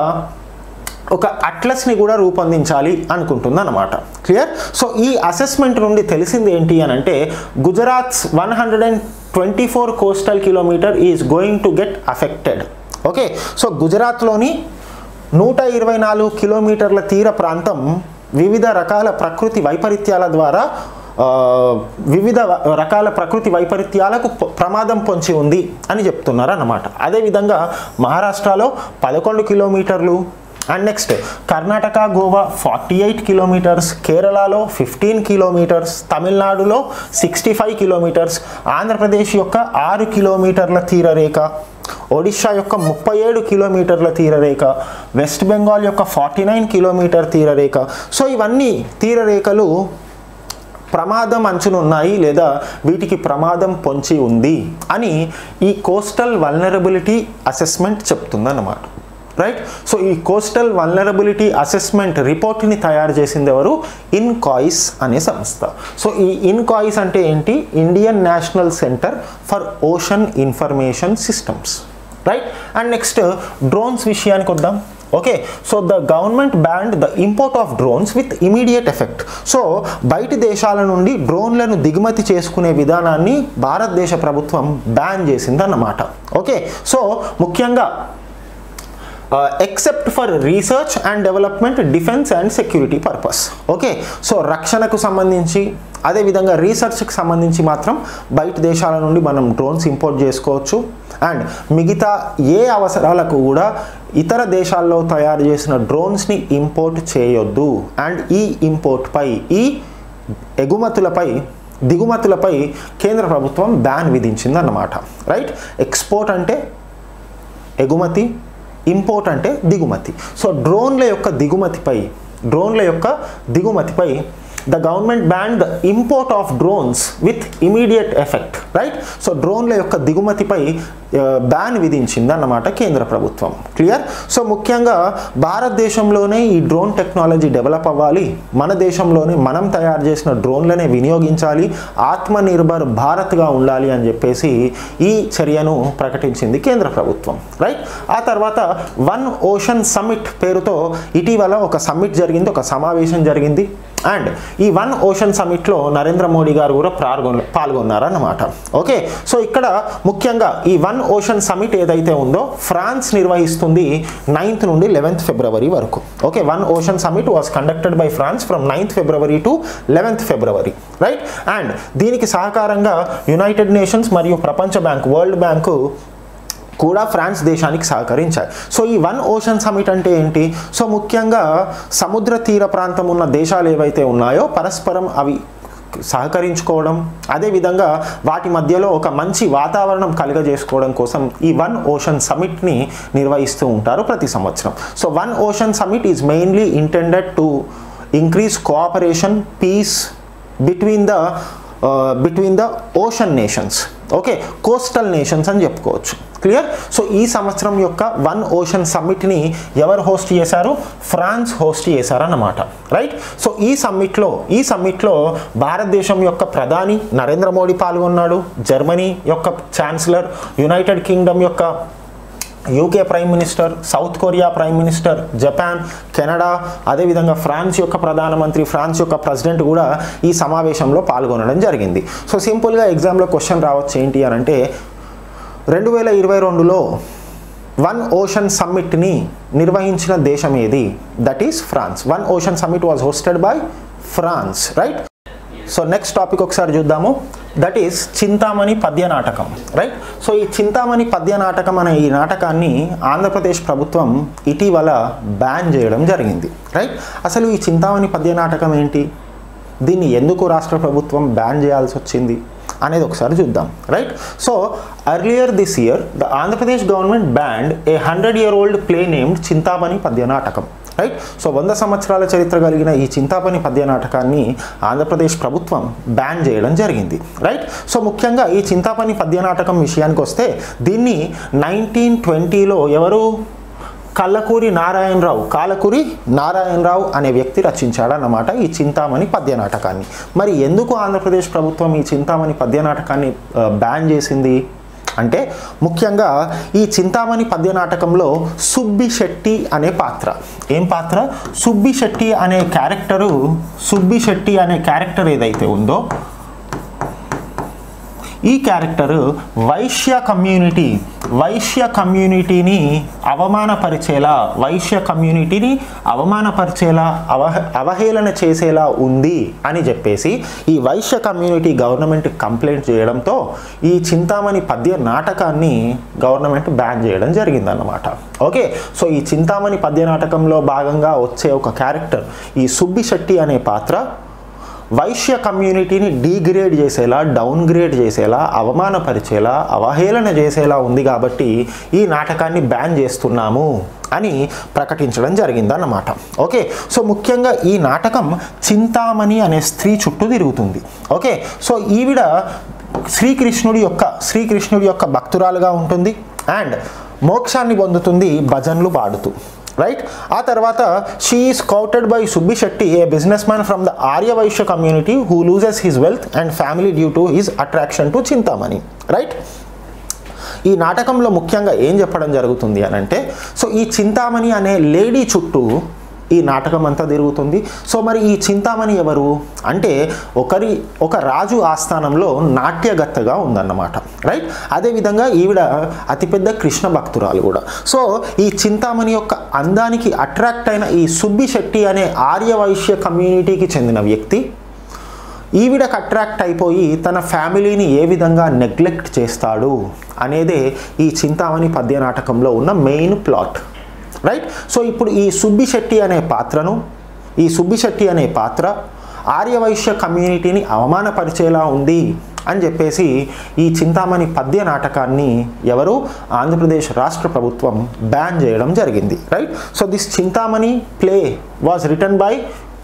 ఒక అట్లస్ని కూడా రూపొందించాలి అనుకుంటుంది అనమాట క్లియర్ సో ఈ అసెస్మెంట్ నుండి తెలిసింది ఏంటి అని అంటే Gujarat's one hundred and twenty four coastal kilometer is going to get affected okay so గుజరాత్లోని నూట ఇరవై నాలుగు కిలోమీటర్ల తీర ప్రాంతం వివిధ రకాల ప్రకృతి వైపరీత్యాల ద్వారా ఆ, వివిధ వ- రకాల ప్రకృతి వైపరీత్యాలకు పొ- ప్రమాదం పొంచి ఉంది అని చెప్తున్నారు అన్నమాట అదేవిధంగా మహారాష్ట్రలో పదకొండు కిలోమీటర్లు and next Karnataka Goa forty eight kilometers కేరళలో ఫిఫ్టీన్ కిలోమీటర్స్ తమిళనాడులో సిక్స్టీ ఫైవ్ కిలోమీటర్స్ ఆంధ్రప్రదేశ్ యొక్క ఆరు కిలోమీటర్ల తీరరేఖ ఒడిషా యొక్క ముప్పై ఏడు కిలోమీటర్ల తీరరేఖ వెస్ట్ బెంగాల్ యొక్క ఫార్టీ నైన్ కిలోమీటర్ తీరరేఖ సో ఇవన్నీ తీరరేఖలు ప్రమాదం అంచున ఉన్నాయి లేదా వీటికి ప్రమాదం పొంచి ఉంది అని ఈ కోస్టల్ వల్నరబిలిటీ అసెస్మెంట్ చెప్తుందన్నమాట రైట్ సో ఈ కోస్టల్ వల్నరబిలిటీ అసెస్మెంట్ రిపోర్ట్ని తయారు చేసింది ఎవరు ఇన్కాయిస్ అనే సంస్థ సో ఈ ఇన్కాయిస్ అంటే ఏంటి Indian national centre for ocean information systems right and next drones విషయానికి వద్దాం okay so the government banned the import of drones with immediate effect so బయటి దేశాల నుండి డ్రోన్లను దిగుమతి చేసుకునే విధానాన్ని భారతదేశ ప్రభుత్వం బ్యాన్ చేసిందన్నమాట ఓకే సో ముఖ్యంగా except for research and development defence and security purpose okay so రక్షణకు సంబంధించి అదేవిధంగా రీసెర్చ్కి సంబంధించి మాత్రం బయట దేశాల నుండి మనం డ్రోన్స్ ఇంపోర్ట్ చేసుకోవచ్చు అండ్ మిగతా ఏ అవసరాలకు కూడా ఇతర దేశాల్లో తయారు చేసిన డ్రోన్స్ని ఇంపోర్ట్ చేయొద్దు అండ్ ఈ ఇంపోర్ట్పై ఈ ఎగుమతులపై దిగుమతులపై కేంద్ర ప్రభుత్వం బ్యాన్ విధించింది అన్నమాట రైట్ ఎక్స్పోర్ట్ అంటే ఎగుమతి ఇంపోర్ట్ అంటే దిగుమతి సో డ్రోన్ల యొక్క దిగుమతిపై డ్రోన్ల యొక్క దిగుమతిపై the government ban the import of drones with immediate effect right so డ్రోన్ల యొక్క దిగుమతిపై బ్యాన్ విధించింది అన్నమాట కేంద్ర ప్రభుత్వం క్లియర్ సో ముఖ్యంగా భారతదేశంలోనే ఈ డ్రోన్ టెక్నాలజీ డెవలప్ అవ్వాలి మన దేశంలోనే మనం తయారు చేసిన డ్రోన్లనే వినియోగించాలి ఆత్మనిర్భర్ భారత్గా ఉండాలి అని చెప్పేసి ఈ చర్యను ప్రకటించింది కేంద్ర ప్రభుత్వం రైట్ ఆ తర్వాత వన్ ఓషన్ సమ్మిట్ పేరుతో ఇటీవల ఒక సమ్మిట్ జరిగింది ఒక సమావేశం జరిగింది అండ్ ఈ వన్ ఓషన్ సమ్మిట్లో నరేంద్ర మోడీ గారు కూడా పాల్గొన్న పాల్గొన్నారన్నమాట ఓకే సో ఇక్కడ ముఖ్యంగా ఈ వన్ ఓషన్ సమ్మిట్ ఏదైతే ఉందో ఫ్రాన్స్ నిర్వహిస్తుంది నైన్త్ నుండి లెవెన్త్ ఫిబ్రవరి వరకు okay one ocean summit was conducted by France from ninth February to eleventh February right and దీనికి సహకారంగా యునైటెడ్ నేషన్స్ మరియు ప్రపంచ బ్యాంక్ వరల్డ్ బ్యాంకు కూడా ఫ్రాన్స్ దేశానికి సహకరించాయి సో ఈ వన్ ఓషన్ సమిట్ అంటే ఏంటి సో ముఖ్యంగా సముద్ర తీర ప్రాంతం ఉన్న దేశాలు ఏవైతే ఉన్నాయో పరస్పరం అవి సహకరించుకోవడం అదేవిధంగా వాటి మధ్యలో ఒక మంచి వాతావరణం కలుగజేసుకోవడం కోసం ఈ వన్ ఓషన్ సమిట్ని నిర్వహిస్తూ ఉంటారు ప్రతి సంవత్సరం so one ocean summit is mainly intended to increase cooperation peace between the between the ocean nations okay coastal nations అని చెప్పుకోవచ్చు క్లియర్ సో ఈ సంవత్సరం యొక్క వన్ ఓషన్ సమ్మిట్ని ఎవరు హోస్ట్ చేశారు ఫ్రాన్స్ హోస్ట్ చేశారన్నమాట రైట్ సో ఈ సమ్మిట్లో ఈ సమ్మిట్లో భారతదేశం యొక్క ప్రధాని నరేంద్ర మోడీ పాల్గొన్నాడు జర్మనీ యొక్క ఛాన్సలర్ యునైటెడ్ కింగ్డమ్ యొక్క UK prime minister South Korea prime minister Japan Canada అదేవిధంగా ఫ్రాన్స్ యొక్క ప్రధానమంత్రి ఫ్రాన్స్ యొక్క ప్రెసిడెంట్ కూడా ఈ సమావేశంలో పాల్గొనడం జరిగింది సో సింపుల్గా ఎగ్జామ్లో క్వశ్చన్ రావచ్చు ఏంటి అని అంటే రెండు వేల ఇరవై రెండులో వన్ ఓషన్ సమ్మిట్ని నిర్వహించిన దేశం ఏది that is France one ocean summit was hosted by France right so next topic ఒకసారి చూద్దాము దట్ ఈస్ చింతామణి పద్య నాటకం రైట్ సో ఈ చింతామణి పద్య నాటకం అనే ఈ నాటకాన్ని ఆంధ్రప్రదేశ్ ప్రభుత్వం ఇటీవల బ్యాన్ చేయడం జరిగింది రైట్ అసలు ఈ చింతామణి పద్య నాటకం ఏంటి దీన్ని ఎందుకు రాష్ట్ర ప్రభుత్వం బ్యాన్ చేయాల్సి వచ్చింది అనేది ఒకసారి చూద్దాం right so earlier this year the Andhra Pradesh government banned a hundred year old play named Chintamani పద్య నాటకం రైట్ సో వంద సంవత్సరాల చరిత్ర కలిగిన ఈ చింతాపని పద్య నాటకాన్ని ఆంధ్రప్రదేశ్ ప్రభుత్వం బ్యాన్ చేయడం జరిగింది రైట్ సో ముఖ్యంగా ఈ చింతాపని పద్య నాటకం విషయానికి వస్తే దీన్ని నైన్టీన్ ట్వంటీలో ఎవరు కల్లకూరి నారాయణరావు కాలకూరి నారాయణరావు అనే వ్యక్తి రచించాడన్నమాట ఈ చింతామణి పద్య నాటకాన్ని మరి ఎందుకు ఆంధ్రప్రదేశ్ ప్రభుత్వం ఈ చింతామణి పద్య నాటకాన్ని ఆ, బ్యాన్ చేసింది అంటే ముఖ్యంగా ఈ చింతామణి పద్య నాటకంలో సుబ్బి శెట్టి అనే పాత్ర ఏం పాత్ర సుబ్బి శెట్టి అనే క్యారెక్టరు సుబ్బి శెట్టి అనే క్యారెక్టర్ ఏదైతే ఉందో ఈ క్యారెక్టర్ వైశ్య కమ్యూనిటీ వైశ్య కమ్యూనిటీని అవమానపరిచేలా వైశ్య కమ్యూనిటీని అవమానపరిచేలా అవహ అవహేళన చేసేలా ఉంది అని చెప్పేసి ఈ వైశ్య కమ్యూనిటీ గవర్నమెంట్ కంప్లైంట్ చేయడంతో ఈ చింతామణి పద్య నాటకాన్ని గవర్నమెంట్ బ్యాన్ చేయడం జరిగిందన్నమాట ఓకే సో ఈ చింతామణి పద్య నాటకంలో భాగంగా వచ్చే ఒక క్యారెక్టర్ ఈ సుబ్బి శెట్టి అనే పాత్ర వైశ్య కమ్యూనిటీని డీగ్రేడ్ చేసేలా డౌన్ గ్రేడ్ చేసేలా అవమానపరిచేలా అవహేళన చేసేలా ఉంది కాబట్టి ఈ నాటకాన్ని బ్యాన్ చేస్తున్నాము అని ప్రకటించడం జరిగిందన్నమాట ఓకే సో ముఖ్యంగా ఈ నాటకం చింతామణి అనే స్త్రీ చుట్టూ తిరుగుతుంది ఓకే సో ఈవిడ శ్రీకృష్ణుడి యొక్క శ్రీకృష్ణుడి యొక్క భక్తురాలుగా ఉంటుంది అండ్ మోక్షాన్ని పొందుతుంది భజన్లు పాడుతూ రైట్ ఆ తర్వాత she is courted by Subbi Shetty a businessman from the Arya Vaishya community who loses his wealth and family due to his attraction to Chintamani right ఈ నాటకంలో ముఖ్యంగా ఏం చెప్పడం జరుగుతుంది అని అంటే సో ఈ చింతామణి అనే లేడీ చుట్టూ ఈ నాటకం అంతా తిరుగుతుంది సో మరి ఈ చింతామణి ఎవరు అంటే ఒకరి ఒక రాజు ఆస్థానంలో నాట్యగత్తగా ఉందన్నమాట రైట్ అదేవిధంగా ఈవిడ అతిపెద్ద కృష్ణ భక్తురాలు కూడా సో ఈ చింతామణి యొక్క అందానికి అట్రాక్ట్ అయిన ఈ సుబ్బి శెట్టి అనే ఆర్య వైశ్య కమ్యూనిటీకి చెందిన వ్యక్తి ఈవిడకు అట్రాక్ట్ అయిపోయి తన ఫ్యామిలీని ఏ విధంగా నెగ్లెక్ట్ చేస్తాడు అనేదే ఈ చింతామణి పద్య నాటకంలో ఉన్న మెయిన్ ప్లాట్ రైట్ సో ఇప్పుడు ఈ సుబ్బి శెట్టి అనే పాత్రను ఈ సుబ్బి శెట్టి అనే పాత్ర ఆర్యవైశ్య కమ్యూనిటీని అవమానపరిచేలా ఉంది అని చెప్పేసి ఈ చింతామణి పద్య నాటకాన్ని ఎవరు ఆంధ్రప్రదేశ్ రాష్ట్ర ప్రభుత్వం బ్యాన్ చేయడం జరిగింది right so this Chintamani play was written by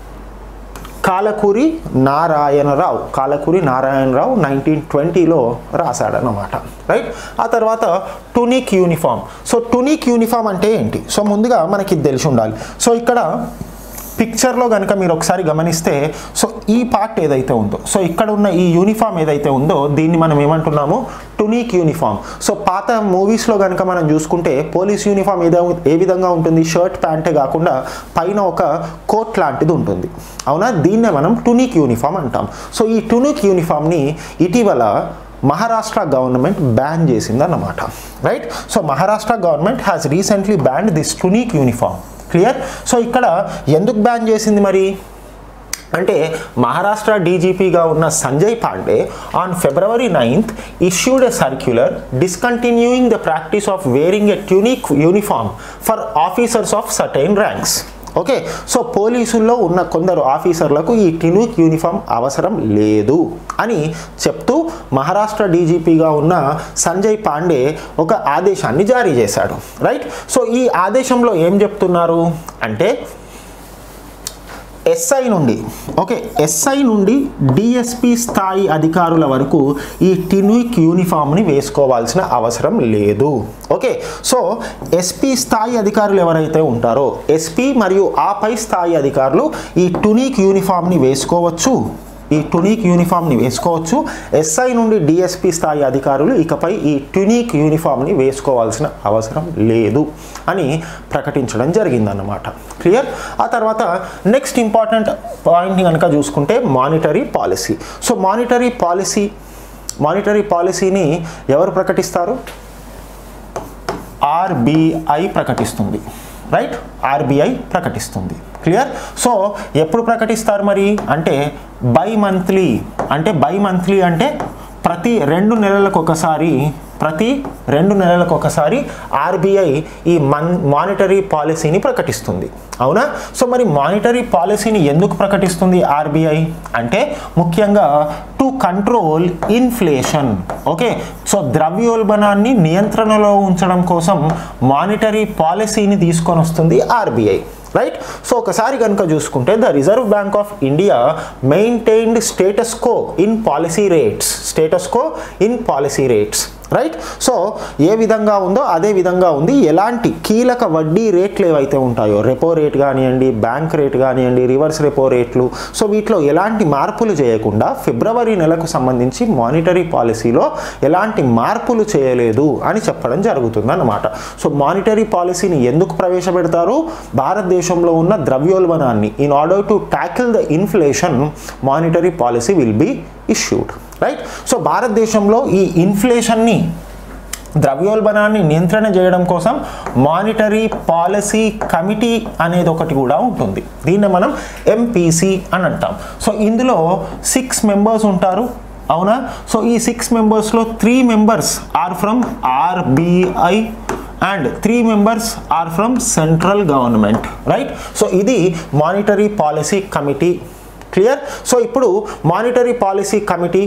Kalakuri Narayana Rao Kalakuri Narayana Rao nineteen ట్వంటీలో రాశాడనమాట రైట్ ఆ తర్వాత tunic uniform so tunic uniform అంటే ఏంటి సో ముందుగా మనకి ఇది తెలిసి ఉండాలి సో ఇక్కడ పిక్చర్లో కనుక మీరు ఒకసారి గమనిస్తే సో ఈ పార్ట్ ఏదైతే ఉందో సో ఇక్కడ ఉన్న ఈ యూనిఫామ్ ఏదైతే ఉందో దీన్ని మనం ఏమంటున్నాము టునిక్ యూనిఫామ్ సో పాత మూవీస్లో కనుక మనం చూసుకుంటే పోలీస్ యూనిఫామ్ ఏదో ఏ విధంగా ఉంటుంది షర్ట్ ప్యాంటే కాకుండా పైన ఒక కోట్ లాంటిది ఉంటుంది అవునా దీన్నే మనం టునిక్ యూనిఫామ్ అంటాం సో ఈ టునిక్ యూనిఫామ్ని ఇటీవల మహారాష్ట్ర గవర్నమెంట్ బ్యాన్ చేసిందన్నమాట right so Maharashtra government has recently ban this tunic uniform clear so ఇక్కడ ఎందుకు బ్యాన్ చేసింది మరి అంటే మహారాష్ట్ర డీజీపీగా ఉన్న Sanjay Pande on February ninth issued a circular discontinuing the practice of wearing a tunic uniform for officers of certain ranks okay so పోలీసుల్లో ఉన్న కొందరు ఆఫీసర్లకు ఈ టినూక్ యూనిఫామ్ అవసరం లేదు అని చెప్తూ మహారాష్ట్ర డీజీపీగా ఉన్న సంజయ్ పాండే ఒక ఆదేశాన్ని జారీ చేశాడు రైట్ సో ఈ ఆదేశంలో ఏం చెప్తున్నారు అంటే ఎస్ఐ నుండి ఓకే ఎస్ఐ నుండి డిఎస్పి స్థాయి అధికారుల వరకు ఈ టిన్విక్ యూనిఫామ్ని వేసుకోవాల్సిన అవసరం లేదు ఓకే సో ఎస్పీ స్థాయి అధికారులు ఎవరైతే ఉంటారో ఎస్పీ మరియు ఆ పై స్థాయి అధికారులు ఈ టునిక్ యూనిఫామ్ని వేసుకోవచ్చు ఈ టునిక్ యూనిఫామ్ని వేసుకోవచ్చు ఎస్ఐ నుండి డిఎస్పి స్థాయి అధికారులు ఇకపై ఈ టునిక్ యూనిఫామ్ని వేసుకోవాల్సిన అవసరం లేదు అని ప్రకటించడం జరిగిందన్నమాట క్లియర్ ఆ తర్వాత నెక్స్ట్ ఇంపార్టెంట్ పాయింట్ని కనుక చూసుకుంటే monetary policy so monetary policy monetary పాలసీని ఎవరు ప్రకటిస్తారు ఆర్బీఐ ప్రకటిస్తుంది రైట్ ఆర్బీఐ ప్రకటిస్తుంది క్లియర్ సో ఎప్పుడు ప్రకటిస్తారు మరి అంటే బై మంత్లీ అంటే బై మంత్లీ అంటే ప్రతి రెండు నెలలకు ఒకసారి ప్రతి రెండు నెలలకు ఒకసారి ఆర్బీఐ ఈ మన్ మానిటరీ పాలసీని ప్రకటిస్తుంది అవునా సో మరి మానిటరీ పాలసీని ఎందుకు ప్రకటిస్తుంది ఆర్బీఐ అంటే ముఖ్యంగా to control inflation okay so ద్రవ్యోల్బణాన్ని నియంత్రణలో ఉంచడం కోసం మానిటరీ పాలసీని తీసుకొని వస్తుంది ఆర్బీఐ రైట్ సో ఒకసారి కనుక చూసుకుంటే the reserve bank of India maintained status quo in policy rates status quo in policy rates right so ఏ విధంగా ఉందో అదే విధంగా ఉంది ఎలాంటి కీలక వడ్డీ రేట్లు ఏవైతే ఉంటాయో రెపో రేట్ కానివ్వండి బ్యాంక్ రేట్ కానివ్వండి రివర్స్ రెపో రేట్లు సో వీటిలో ఎలాంటి మార్పులు చేయకుండా ఫిబ్రవరి నెలకు సంబంధించి మానిటరీ పాలసీలో ఎలాంటి మార్పులు చేయలేదు అని చెప్పడం జరుగుతుంది అన్నమాట సో మానిటరీ పాలసీని ఎందుకు ప్రవేశపెడతారు భారతదేశంలో ఉన్న ద్రవ్యోల్బణాన్ని in order to tackle the inflation monetary policy will be issued right so భారతదేశంలో ఈ ఇన్ఫ్లేషన్ని ద్రవ్యోల్బణాన్ని నియంత్రణ చేయడం కోసం మానిటరీ పాలసీ కమిటీ అనేది ఒకటి కూడా ఉంటుంది దీన్ని మనం ఎంపీసీ అని అంటాం సో ఇందులో సిక్స్ మెంబర్స్ ఉంటారు అవునా సో ఈ సిక్స్ మెంబర్స్లో three members are from RBI and three members are from central government right so ఇది monetary policy committee clear so ఇప్పుడు మానిటరీ పాలసీ కమిటీ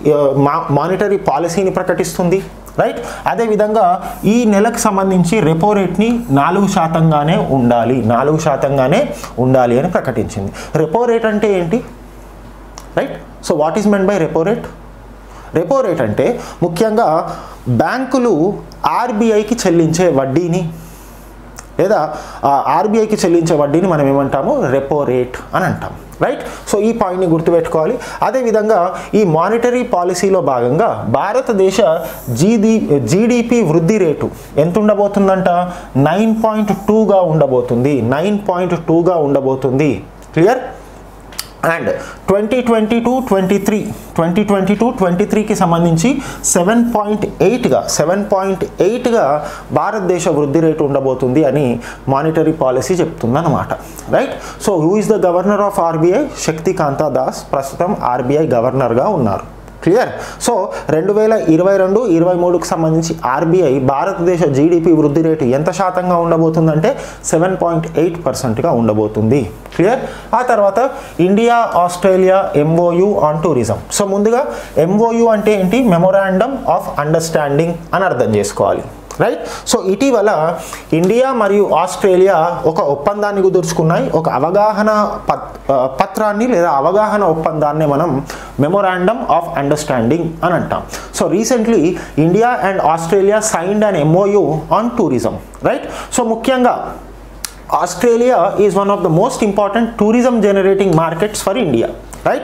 మానిటరీ పాలసీని ప్రకటిస్తుంది రైట్ అదేవిధంగా ఈ నెలకు సంబంధించి రెపో రేట్ని నాలుగు శాతంగానే ఉండాలి నాలుగు శాతంగానే ఉండాలి అని ప్రకటించింది రెపో రేట్ అంటే ఏంటి right so what is meant by repo rate repo rate అంటే ముఖ్యంగా బ్యాంకులు ఆర్బీఐకి చెల్లించే వడ్డీని లేదా ఆర్బీఐకి చెల్లించే వడ్డీని మనం ఏమంటాము రెపో రేట్ అని అంటాం రైట్ సో ఈ పాయింట్ని గుర్తుపెట్టుకోవాలి అదేవిధంగా ఈ మానిటరీ పాలసీలో భాగంగా భారతదేశ జీడి జీడిపి వృద్ధి రేటు ఎంత ఉండబోతుందంట నైన్ పాయింట్ టూగా ఉండబోతుంది నైన్ పాయింట్ టూగా ఉండబోతుంది clear and twenty twenty two twenty three twenty twenty two twenty త్రీకి సంబంధించి సెవెన్ పాయింట్ ఎయిట్గా సెవెన్ పాయింట్ ఎయిట్గా భారతదేశ వృద్ధి రేటు ఉండబోతుంది అని మానిటరీ పాలసీ చెప్తుందన్నమాట right so who is the governor of RBI Shaktikanta Das ప్రస్తుతం ఆర్బీఐ గవర్నర్గా ఉన్నారు క్లియర్ సో రెండు వేల ఇరవై రెండు ఇరవై మూడుకు సంబంధించి ఆర్బీఐ భారతదేశ జీడిపి వృద్ధి రేటు ఎంత శాతంగా ఉండబోతుందంటే సెవెన్ పాయింట్ ఎయిట్ పర్సెంట్గా ఉండబోతుంది క్లియర్ ఆ తర్వాత India Australia MOU on tourism so ముందుగా ఎంఓయు అంటే ఏంటి మెమొరాండమ్ ఆఫ్ అండర్స్టాండింగ్ అని అర్థం చేసుకోవాలి రైట్ సో ఇటీవల ఇండియా మరియు ఆస్ట్రేలియా ఒక ఒప్పందాన్ని కుదుర్చుకున్నాయి ఒక అవగాహన పత్రాన్ని లేదా అవగాహన ఒప్పందాన్ని మనం మెమొరాండమ్ ఆఫ్ అండర్స్టాండింగ్ అని అంటాం so recently India and Australia signed and MOU on tourism right so ముఖ్యంగా Australia is one of the most important tourism generating markets for India right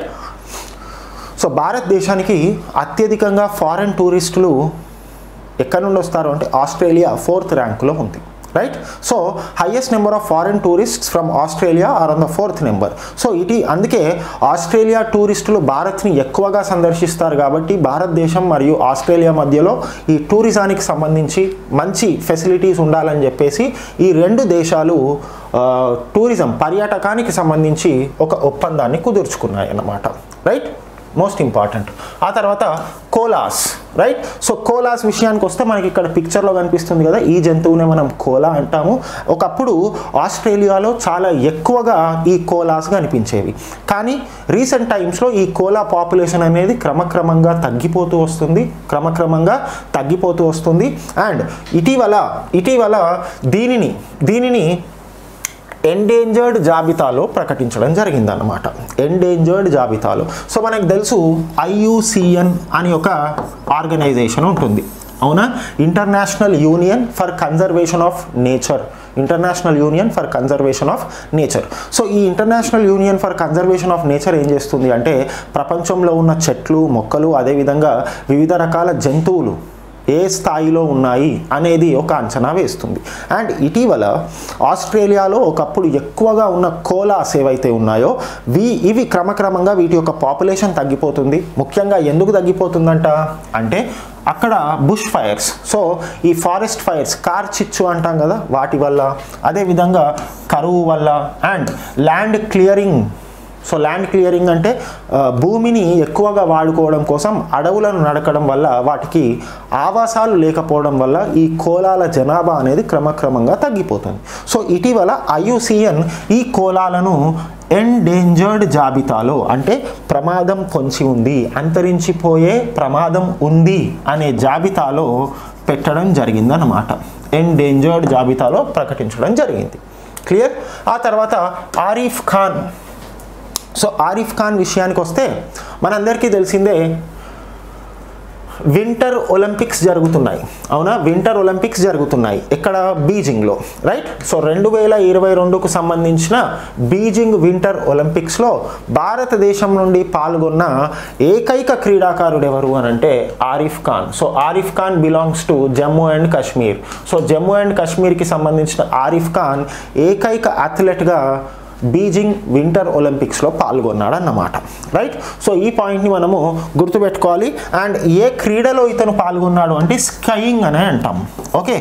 so భారతదేశానికి అత్యధికంగా ఫారెన్ టూరిస్టులు ఎక్కడి నుండి వస్తారు అంటే ఆస్ట్రేలియా ఫోర్త్ ర్యాంకులో ఉంది right so highest number of foreign tourists from Australia are on the fourth number so ఇటీ అందుకే ఆస్ట్రేలియా టూరిస్టులు భారత్ని ఎక్కువగా సందర్శిస్తారు కాబట్టి భారతదేశం మరియు ఆస్ట్రేలియా మధ్యలో ఈ టూరిజానికి సంబంధించి మంచి ఫెసిలిటీస్ ఉండాలని చెప్పేసి ఈ రెండు దేశాలు టూరిజం పర్యాటకానికి సంబంధించి ఒక ఒప్పందాన్ని కుదుర్చుకున్నాయి అన్నమాట రైట్ మోస్ట్ ఇంపార్టెంట్ ఆ తర్వాత కోలాస్ రైట్ సో కోలాస్ విషయానికి వస్తే మనకి ఇక్కడ పిక్చర్లో కనిపిస్తుంది కదా ఈ జంతువునే మనం కోలా అంటాము ఒకప్పుడు ఆస్ట్రేలియాలో చాలా ఎక్కువగా ఈ కోలాస్ కనిపించేవి కానీ రీసెంట్ టైమ్స్లో ఈ కోలా పాపులేషన్ అనేది క్రమక్రమంగా తగ్గిపోతూ వస్తుంది క్రమక్రమంగా తగ్గిపోతూ వస్తుంది అండ్ ఇటీవల ఇటీవల దీనిని దీనిని ఎండేంజర్డ్ జాబితాలో ప్రకటించడం జరిగిందన్నమాట ఎండేంజర్డ్ జాబితాలో సో మనకు తెలుసు ఐయుసిఎన్ అని ఒక ఆర్గనైజేషన్ ఉంటుంది అవునా International Union for Conservation of Nature International Union for Conservation of Nature so ఈ International Union for Conservation of Nature ఏం చేస్తుంది అంటే ప్రపంచంలో ఉన్న చెట్లు మొక్కలు అదేవిధంగా వివిధ రకాల జంతువులు ఏ స్థాయిలో ఉన్నాయి అనేది ఒక అంచనా వేస్తుంది అండ్ ఇటీవల ఆస్ట్రేలియాలో ఒకప్పుడు ఎక్కువగా ఉన్న కోలాస్ ఏవైతే ఉన్నాయో వీ ఇవి క్రమక్రమంగా వీటి యొక్క పాపులేషన్ తగ్గిపోతుంది ముఖ్యంగా ఎందుకు తగ్గిపోతుందంట అంటే అక్కడ బుష్ ఫైర్స్ సో ఈ ఫారెస్ట్ ఫైర్స్ కార్ చిచ్చు అంటాం కదా వాటి వల్ల అదేవిధంగా కరువు వల్ల and land clearing so land clearing అంటే ఆ, భూమిని ఎక్కువగా వాడుకోవడం కోసం అడవులను నడకడం వల్ల వాటికి ఆవాసాలు లేకపోవడం వల్ల ఈ కోలాల జనాభా అనేది క్రమక్రమంగా తగ్గిపోతుంది సో ఇటీవల ఐయుసిఎన్ ఈ కోలాలను ఎండేంజర్డ్ జాబితాలో అంటే ప్రమాదం పొంచి ఉంది అంతరించిపోయే ప్రమాదం ఉంది అనే జాబితాలో పెట్టడం జరిగిందన్నమాట ఎండేంజర్డ్ జాబితాలో ప్రకటించడం జరిగింది క్లియర్ ఆ తర్వాత ఆరిఫ్ ఖాన్ సో ఆరిఫ్ ఖాన్ విషయానికి వస్తే మనందరికీ తెలిసిందే వింటర్ ఒలింపిక్స్ జరుగుతున్నాయి అవునా వింటర్ ఒలింపిక్స్ జరుగుతున్నాయి ఎక్కడ బీజింగ్లో రైట్ సో రెండు వేల ఇరవై రెండుకు సంబంధించిన బీజింగ్ వింటర్ ఒలింపిక్స్లో భారతదేశం నుండి పాల్గొన్న ఏకైక క్రీడాకారుడు ఎవరు అని అంటే Arif Khan so Arif Khan belongs to Jammu and Kashmir so Jammu and కాశ్మీర్కి సంబంధించిన ఆరిఫ్ ఖాన్ ఏకైక అథ్లెట్గా బీజింగ్ వింటర్ ఒలింపిక్స్లో పాల్గొన్నాడు అన్నమాట రైట్ సో ఈ పాయింట్ని మనము గుర్తుపెట్టుకోవాలి అండ్ ఏ క్రీడలో ఇతను పాల్గొన్నాడు అంటే స్కయింగ్ అనే అంటాం ఓకే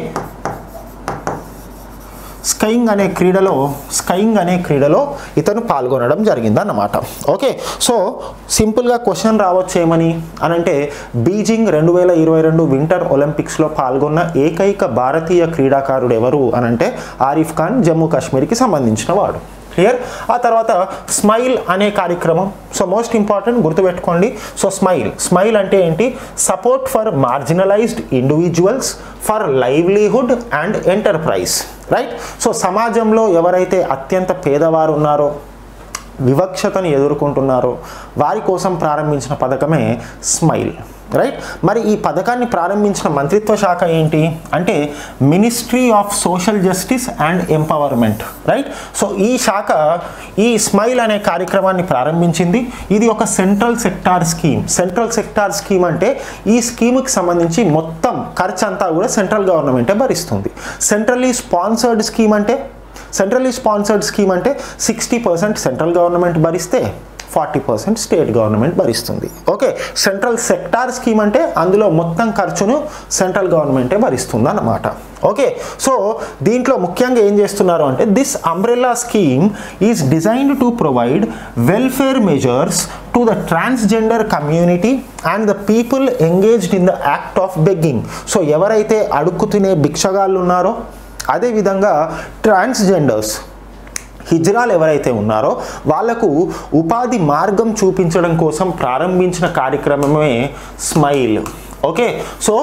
స్కయింగ్ అనే క్రీడలో స్కయింగ్ అనే క్రీడలో ఇతను పాల్గొనడం జరిగిందన్నమాట ఓకే సో సింపుల్గా క్వశ్చన్ రావచ్చు ఏమని అనంటే బీజింగ్ రెండు వేల ఇరవై రెండు వింటర్ ఒలింపిక్స్లో పాల్గొన్న ఏకైక భారతీయ క్రీడాకారుడు ఎవరు అనంటే ఆరిఫ్ ఖాన్ జమ్మూ కాశ్మీర్కి సంబంధించిన వాడు క్లియర్ ఆ తర్వాత స్మైల్ అనే కార్యక్రమం సో మోస్ట్ ఇంపార్టెంట్ గుర్తుపెట్టుకోండి సో స్మైల్ స్మైల్ అంటే ఏంటి support for marginalised individuals for livelihood and enterprise right so సమాజంలో ఎవరైతే అత్యంత పేదవారు ఉన్నారో వివక్షతను ఎదుర్కొంటున్నారో వారి కోసం ప్రారంభించిన పథకమే స్మైల్ రైట్ మరి ఈ పథకాన్ని ప్రారంభించిన మంత్రిత్వ శాఖ ఏంటి అంటే Ministry of Social Justice and Empowerment right so ఈ శాఖ ఈ స్మైల్ అనే కార్యక్రమాన్ని ప్రారంభించింది ఇది ఒక central sector scheme central sector scheme అంటే ఈ స్కీమ్కి సంబంధించి మొత్తం ఖర్చు అంతా కూడా సెంట్రల్ గవర్నమెంటే భరిస్తుంది సెంట్రల్లీ స్పాన్సర్డ్ స్కీమ్ అంటే సెంట్రల్లీ స్పాన్సర్డ్ స్కీమ్ అంటే సిక్స్టీ పర్సెంట్ సెంట్రల్ గవర్నమెంట్ భరిస్తే ఫార్టీ పర్సెంట్ స్టేట్ గవర్నమెంట్ భరిస్తుంది ఓకే సెంట్రల్ సెక్టార్ స్కీమ్ అంటే అందులో మొత్తం ఖర్చును సెంట్రల్ గవర్నమెంటే భరిస్తుంది అన్నమాట ఓకే సో దీంట్లో ముఖ్యంగా ఏం చేస్తున్నారు అంటే this umbrella scheme is designed to provide welfare measures to the transgender community and the people engaged in the act of begging so ఎవరైతే అడుక్కు తినే భిక్షగాళ్ళు ఉన్నారో అదేవిధంగా ట్రాన్స్జెండర్స్ హిజ్రాలు ఎవరైతే ఉన్నారో వాళ్లకు ఉపాధి మార్గం చూపించడం కోసం ప్రారంభించిన కార్యక్రమమే స్మైల్ ఓకే సో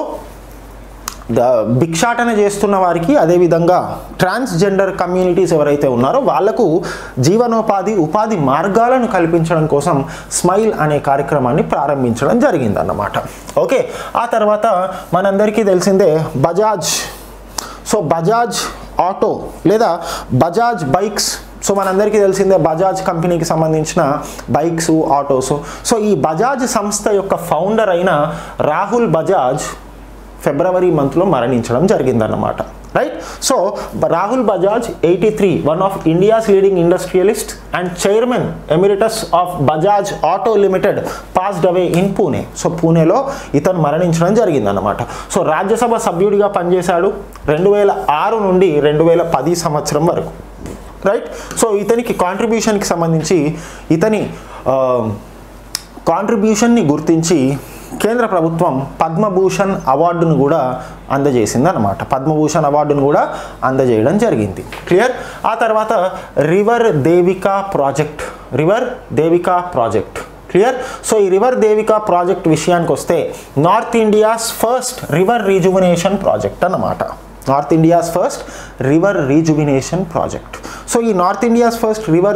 ద భిక్షాటన చేస్తున్న వారికి అదేవిధంగా ట్రాన్స్జెండర్ కమ్యూనిటీస్ ఎవరైతే ఉన్నారో వాళ్లకు జీవనోపాధి ఉపాధి మార్గాలను కల్పించడం కోసం స్మైల్ అనే కార్యక్రమాన్ని ప్రారంభించడం జరిగిందన్నమాట ఓకే ఆ తర్వాత మనందరికీ తెలిసిందే బజాజ్ సో బజాజ్ ఆటో లేదా బజాజ్ బైక్స్ సో మనందరికీ తెలిసిందే బజాజ్ కంపెనీకి సంబంధించిన బైక్స్ ఆటోస్ సో ఈ బజాజ్ సంస్థ యొక్క ఫౌండర్ అయిన రాహుల్ బజాజ్ ఫిబ్రవరి మంత్లో మరణించడం జరిగిందన్నమాట right so Rahul Bajaj eighty three one of India's leading industrialist and chairman emeritus of Bajaj auto limited passed away in Pune so పూణేలో ఇతను మరణించడం జరిగిందన్నమాట సో రాజ్యసభ సభ్యుడిగా పనిచేశాడు రెండు వేల ఆరు నుండి రెండు వేల పది సంవత్సరం వరకు రైట్ సో ఇతనికి కాంట్రిబ్యూషన్కి సంబంధించి ఇతని కాంట్రిబ్యూషన్ని గుర్తించి కేంద్ర ప్రభుత్వం పద్మభూషణ్ అవార్డును కూడా అందజేసింది అనమాట పద్మభూషణ్ అవార్డును కూడా అందజేయడం జరిగింది క్లియర్ ఆ తర్వాత river Devika project river Devika project clear so ఈ రివర్ దేవికా ప్రాజెక్ట్ విషయానికి వస్తే north India's first river rejuvenation project అన్నమాట north India's first river rejuvenation project so ఈ నార్త్ ఇండియాస్ ఫస్ట్ రివర్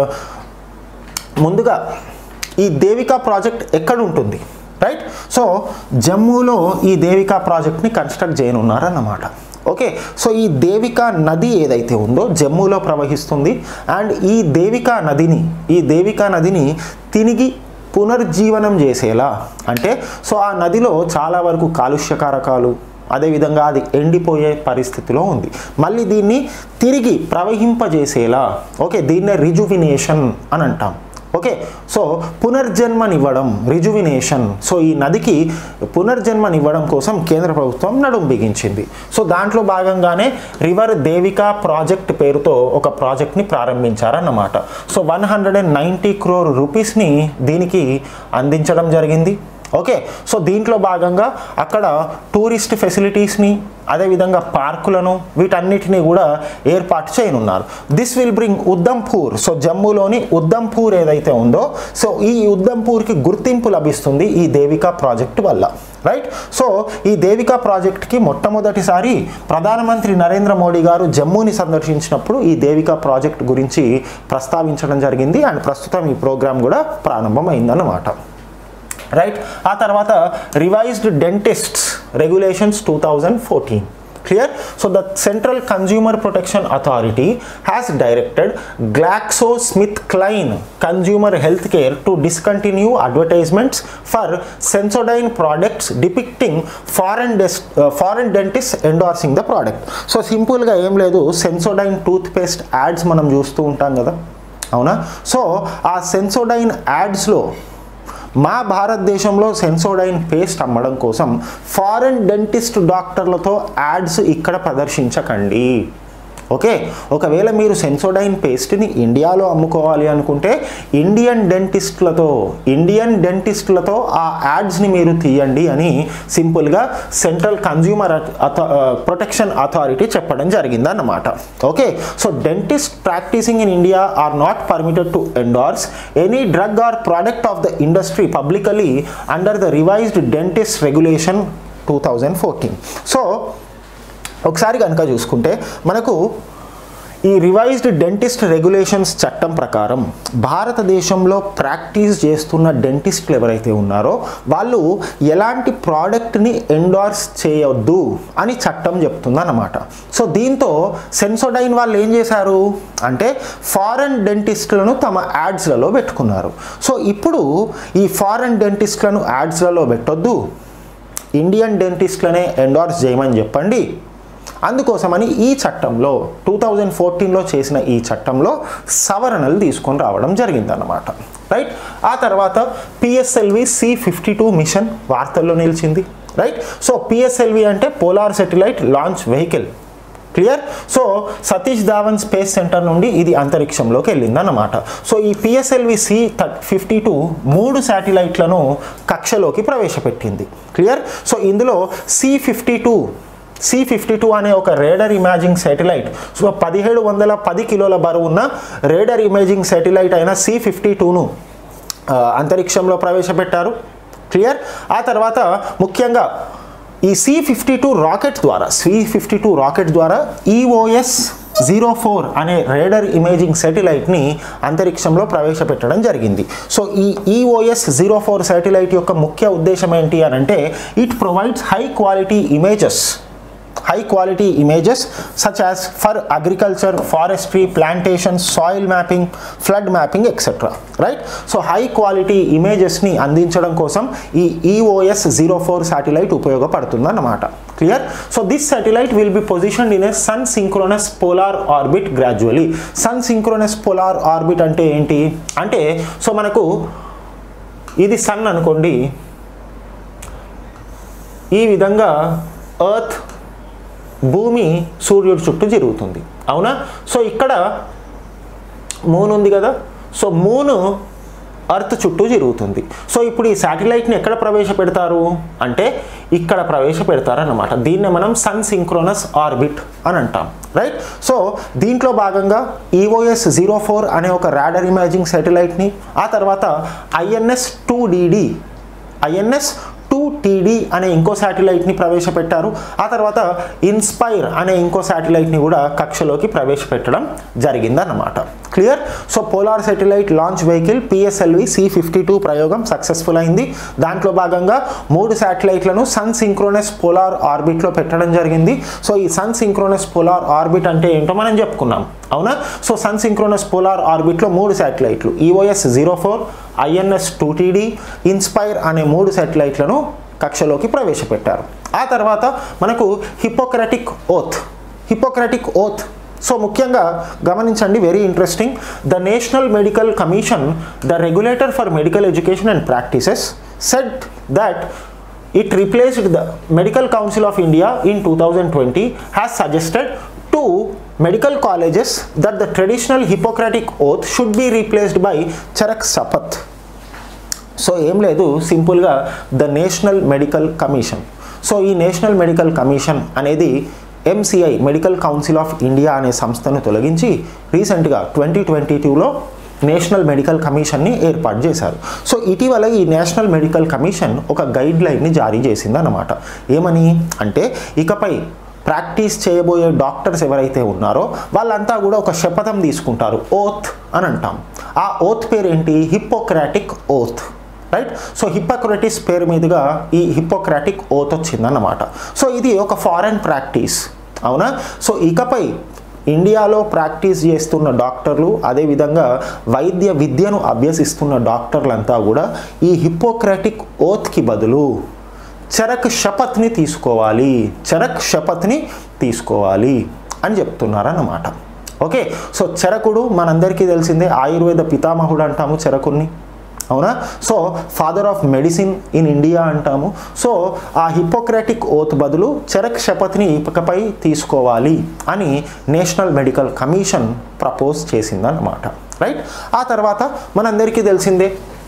ముందుగా ఈ దేవికా ప్రాజెక్ట్ ఎక్కడ ఉంటుంది రైట్ సో జమ్మూలో ఈ దేవికా ప్రాజెక్ట్ని కన్స్ట్రక్ట్ చేయనున్నారన్నమాట ఓకే సో ఈ దేవికా నది ఏదైతే ఉందో జమ్మూలో ప్రవహిస్తుంది అండ్ ఈ దేవికా నదిని ఈ దేవికా నదిని తిరిగి పునర్జీవనం చేసేలా అంటే సో ఆ నదిలో చాలా వరకు కాలుష్యకారకాలు అదేవిధంగా అది ఎండిపోయే పరిస్థితిలో ఉంది మళ్ళీ దీన్ని తిరిగి ప్రవహింపజేసేలా ఓకే దీన్నే రిజువినేషన్ అని అంటాం ఓకే సో పునర్జన్మనివ్వడం రిజువినేషన్ సో ఈ నదికి పునర్జన్మనివ్వడం కోసం కేంద్ర ప్రభుత్వం నడుం బిగించింది సో దాంట్లో భాగంగానే రివర్ దేవికా ప్రాజెక్ట్ పేరుతో ఒక ప్రాజెక్ట్ని ప్రారంభించారన్నమాట so one hundred and ninety crore రూపీస్ని దీనికి అందించడం జరిగింది ఓకే సో దీంట్లో భాగంగా అక్కడ టూరిస్ట్ ఫెసిలిటీస్ని అదేవిధంగా పార్కులను వీటన్నిటిని కూడా ఏర్పాటు చేయనున్నారు this will bring Udhampur so జమ్మూలోని ఉద్దంపూర్ ఏదైతే ఉందో సో ఈ ఉద్దంపూర్కి గుర్తింపు లభిస్తుంది ఈ దేవికా ప్రాజెక్ట్ వల్ల రైట్ సో ఈ దేవికా ప్రాజెక్ట్కి మొట్టమొదటిసారి ప్రధానమంత్రి నరేంద్ర మోడీ గారు జమ్మూని సందర్శించినప్పుడు ఈ దేవికా ప్రాజెక్ట్ గురించి ప్రస్తావించడం జరిగింది అండ్ ప్రస్తుతం ఈ ప్రోగ్రామ్ కూడా ప్రారంభమైందన్నమాట రైట్ ఆ తర్వాత revised dentists regulations two thousand fourteen clear so the central consumer protection authority has directed Glaxo Smith Kline consumer health care to discontinue advertisements for Sensodyne products depicting foreign డెస్ foreign dentist endorsing the product so సింపుల్గా ఏం లేదు Sensodyne tooth paste ads మనం చూస్తూ ఉంటాం కదా అవునా so ఆ సెన్సోడైన్ యాడ్స్లో మా భారతదేశంలో సెన్సోడైన్ పేస్ట్ అమ్మడం కోసం ఫారెన్ డెంటిస్ట్ డాక్టర్లతో యాడ్స్ ఇక్కడ ప్రదర్శించకండి ఓకే ఒకవేళ మీరు సెన్సోడైన్ పేస్ట్ని ఇండియాలో అమ్ముకోవాలి అనుకుంటే ఇండియన్ డెంటిస్ట్లతో ఇండియన్ డెంటిస్ట్లతో ఆ యాడ్స్ని మీరు తీయండి అని సింపుల్గా సెంట్రల్ కన్జ్యూమర్ ప్రొటెక్షన్ అథారిటీ చెప్పడం జరిగిందన్నమాట okay so dentist practising in India are not permitted to endorse any drug or product of the industry publicly under the revised dentist regulation two thousand fourteen so ఒకసారి కనుక చూసుకుంటే మనకు ఈ revised dentist regulations చట్టం ప్రకారం భారతదేశంలో practice చేస్తున్న డెంటిస్టులు ఎవరైతే ఉన్నారో వాళ్ళు ఎలాంటి ప్రోడక్ట్ని ఎండార్స్ చేయొద్దు అని చట్టం చెప్తుందన్నమాట సో దీంతో సెన్సోడైన్ వాళ్ళు ఏం చేశారు అంటే ఫారెన్ డెంటిస్టులను తమ యాడ్స్లలో పెట్టుకున్నారు సో ఇప్పుడు ఈ ఫారెన్ డెంటిస్టులను యాడ్స్లలో పెట్టొద్దు ఇండియన్ డెంటిస్ట్లనే ఎండార్స్ చేయమని చెప్పండి అందుకోసమని ఈ చట్టంలో టూ థౌజండ్ ఫోర్టీన్లో చేసిన ఈ చట్టంలో సవరణలు తీసుకొని రావడం జరిగిందన్నమాట రైట్ ఆ తర్వాత PSLV C fifty two mission వార్తల్లో నిలిచింది రైట్ సో పిఎస్ఎల్వి అంటే polar satellite launch vehicle clear so Satish Dhawan space centre నుండి ఇది అంతరిక్షంలోకి వెళ్ళిందన్నమాట సో ఈ పిఎస్ఎల్వి సి ఫిఫ్టీ టూ మూడు శాటిలైట్లను కక్షలోకి ప్రవేశపెట్టింది క్లియర్ సో ఇందులో C fifty two C fifty two అనే ఒక రేడర్ ఇమేజింగ్ శాటిలైట్ సో పదిహేడు వందల పది కిలోల బరువు ఉన్న రేడర్ ఇమేజింగ్ శాటిలైట్ అయిన సి ఫిఫ్టీ టూను అంతరిక్షంలో ప్రవేశపెట్టారు క్లియర్ ఆ తర్వాత ముఖ్యంగా ఈ సి ఫిఫ్టీ టూ రాకెట్ ద్వారా సి ఫిఫ్టీ టూ రాకెట్ ద్వారా ఈఓఎస్ జీరో ఫోర్ అనే రేడర్ ఇమేజింగ్ శాటిలైట్ని అంతరిక్షంలో ప్రవేశపెట్టడం జరిగింది సో ఈ ఈఓఎస్ జీరో ఫోర్ శాటిలైట్ యొక్క ముఖ్య ఉద్దేశం ఏంటి అని అంటే it provides high quality images high quality images such as for agriculture forestry plantation soil mapping flood mapping etc right so high quality images ని అందించడం కోసం ఈ ఈఓఎస్ జీరో ఫోర్ శాటిలైట్ ఉపయోగపడుతుంది అన్నమాట clear so this satellite will be position in a sun synchronous polar orbit gradually sun synchronous polar orbit అంటే ఏంటి అంటే so మనకు ఇది సన్ అనుకోండి ఈ విధంగా ఎర్త్ భూమి సూర్యుడు చుట్టూ తిరుగుతుంది అవునా సో ఇక్కడ మూన్ ఉంది కదా సో మూను అర్త్ చుట్టూ తిరుగుతుంది సో ఇప్పుడు ఈ శాటిలైట్ని ఎక్కడ ప్రవేశపెడతారు అంటే ఇక్కడ ప్రవేశపెడతారన్నమాట దీన్నే మనం సన్ సింక్రోనస్ ఆర్బిట్ అని అంటాం రైట్ సో దీంట్లో భాగంగా ఈఓఎస్ జీరో ఫోర్ అనే ఒక రాడర్ ఇమేజింగ్ శాటిలైట్ని ఆ తర్వాత INS two DD INS two TD అనే ఇంకో శాటిలైట్ని ప్రవేశపెట్టారు ఆ తర్వాత ఇన్స్పైర్ అనే ఇంకో శాటిలైట్ని కూడా కక్షలోకి ప్రవేశపెట్టడం జరిగిందన్నమాట clear so polar satellite launch vehicle PSLV C fifty two ప్రయోగం సక్సెస్ఫుల్ అయింది దాంట్లో భాగంగా మూడు శాటిలైట్లను సన్ సింక్రోనస్ పోలార్ ఆర్బిట్లో పెట్టడం జరిగింది సో ఈ సన్ సింక్రోనస్ పోలార్ ఆర్బిట్ అంటే ఏంటో మనం చెప్పుకున్నాం అవునా సో సన్ సింక్రోనస్ పోలార్ ఆర్బిట్లో మూడు శాటిలైట్లు EOS zero four INS two TD inspire అనే మూడు శాటిలైట్లను కక్షలోకి ప్రవేశపెట్టారు ఆ తర్వాత మనకు Hippocratic oath Hippocratic oath so ముఖ్యంగా గమనించండి very interesting the National Medical Commission the regulator for medical education and practices set that it replaced the medical council of india in 2020 has suggested to medical colleges that the traditional hippocratic oath should be replaced by charak sapath so ఏం లేదు సింపుల్గా the National Medical Commission so ఈ National Medical Commission అనేది MCI Medical Council of India అనే సంస్థను తొలగించి రీసెంట్గా twenty twenty టూలో నేషనల్ మెడికల్ కమిషన్ని ఏర్పాటు చేశారు సో ఇటీవల ఈ నేషనల్ మెడికల్ కమిషన్ ఒక గైడ్ లైన్ని జారీ చేసింది అన్నమాట ఏమని అంటే ఇకపై ప్రాక్టీస్ చేయబోయే డాక్టర్స్ ఎవరైతే ఉన్నారో వాళ్ళంతా కూడా ఒక శపథం తీసుకుంటారు ఓత్ అని అంటాం ఆ ఓత్ పేరు ఏంటి Hippocratic oath right so Hippocrates పేరు మీదుగా ఈ హిపోక్రాటిక్ ఓత్ వచ్చిందన్నమాట సో ఇది ఒక ఫారెన్ ప్రాక్టీస్ అవునా సో ఇకపై ఇండియాలో ప్రాక్టీస్ చేస్తున్న డాక్టర్లు అదేవిధంగా వైద్య విద్యను అభ్యసిస్తున్న డాక్టర్లంతా కూడా ఈ హిపోక్రాటిక్ ఓత్కి బదులు చరక్ శపథ్ని తీసుకోవాలి చరక్ శపథ్ని తీసుకోవాలి అని చెప్తున్నారన్నమాట ఓకే సో చరకుడు మనందరికీ తెలిసిందే ఆయుర్వేద పితామహుడు అంటాము చరకుడిని అవునా so father of medicine in India అంటాము సో ఆ హిపోక్రాటిక్ ఓత్ బదులు చరక్ శపథ్ని ఇకపై తీసుకోవాలి అని నేషనల్ మెడికల్ కమిషన్ ప్రపోజ్ చేసిందన్నమాట రైట్ ఆ తర్వాత మనందరికీ తెలిసిందే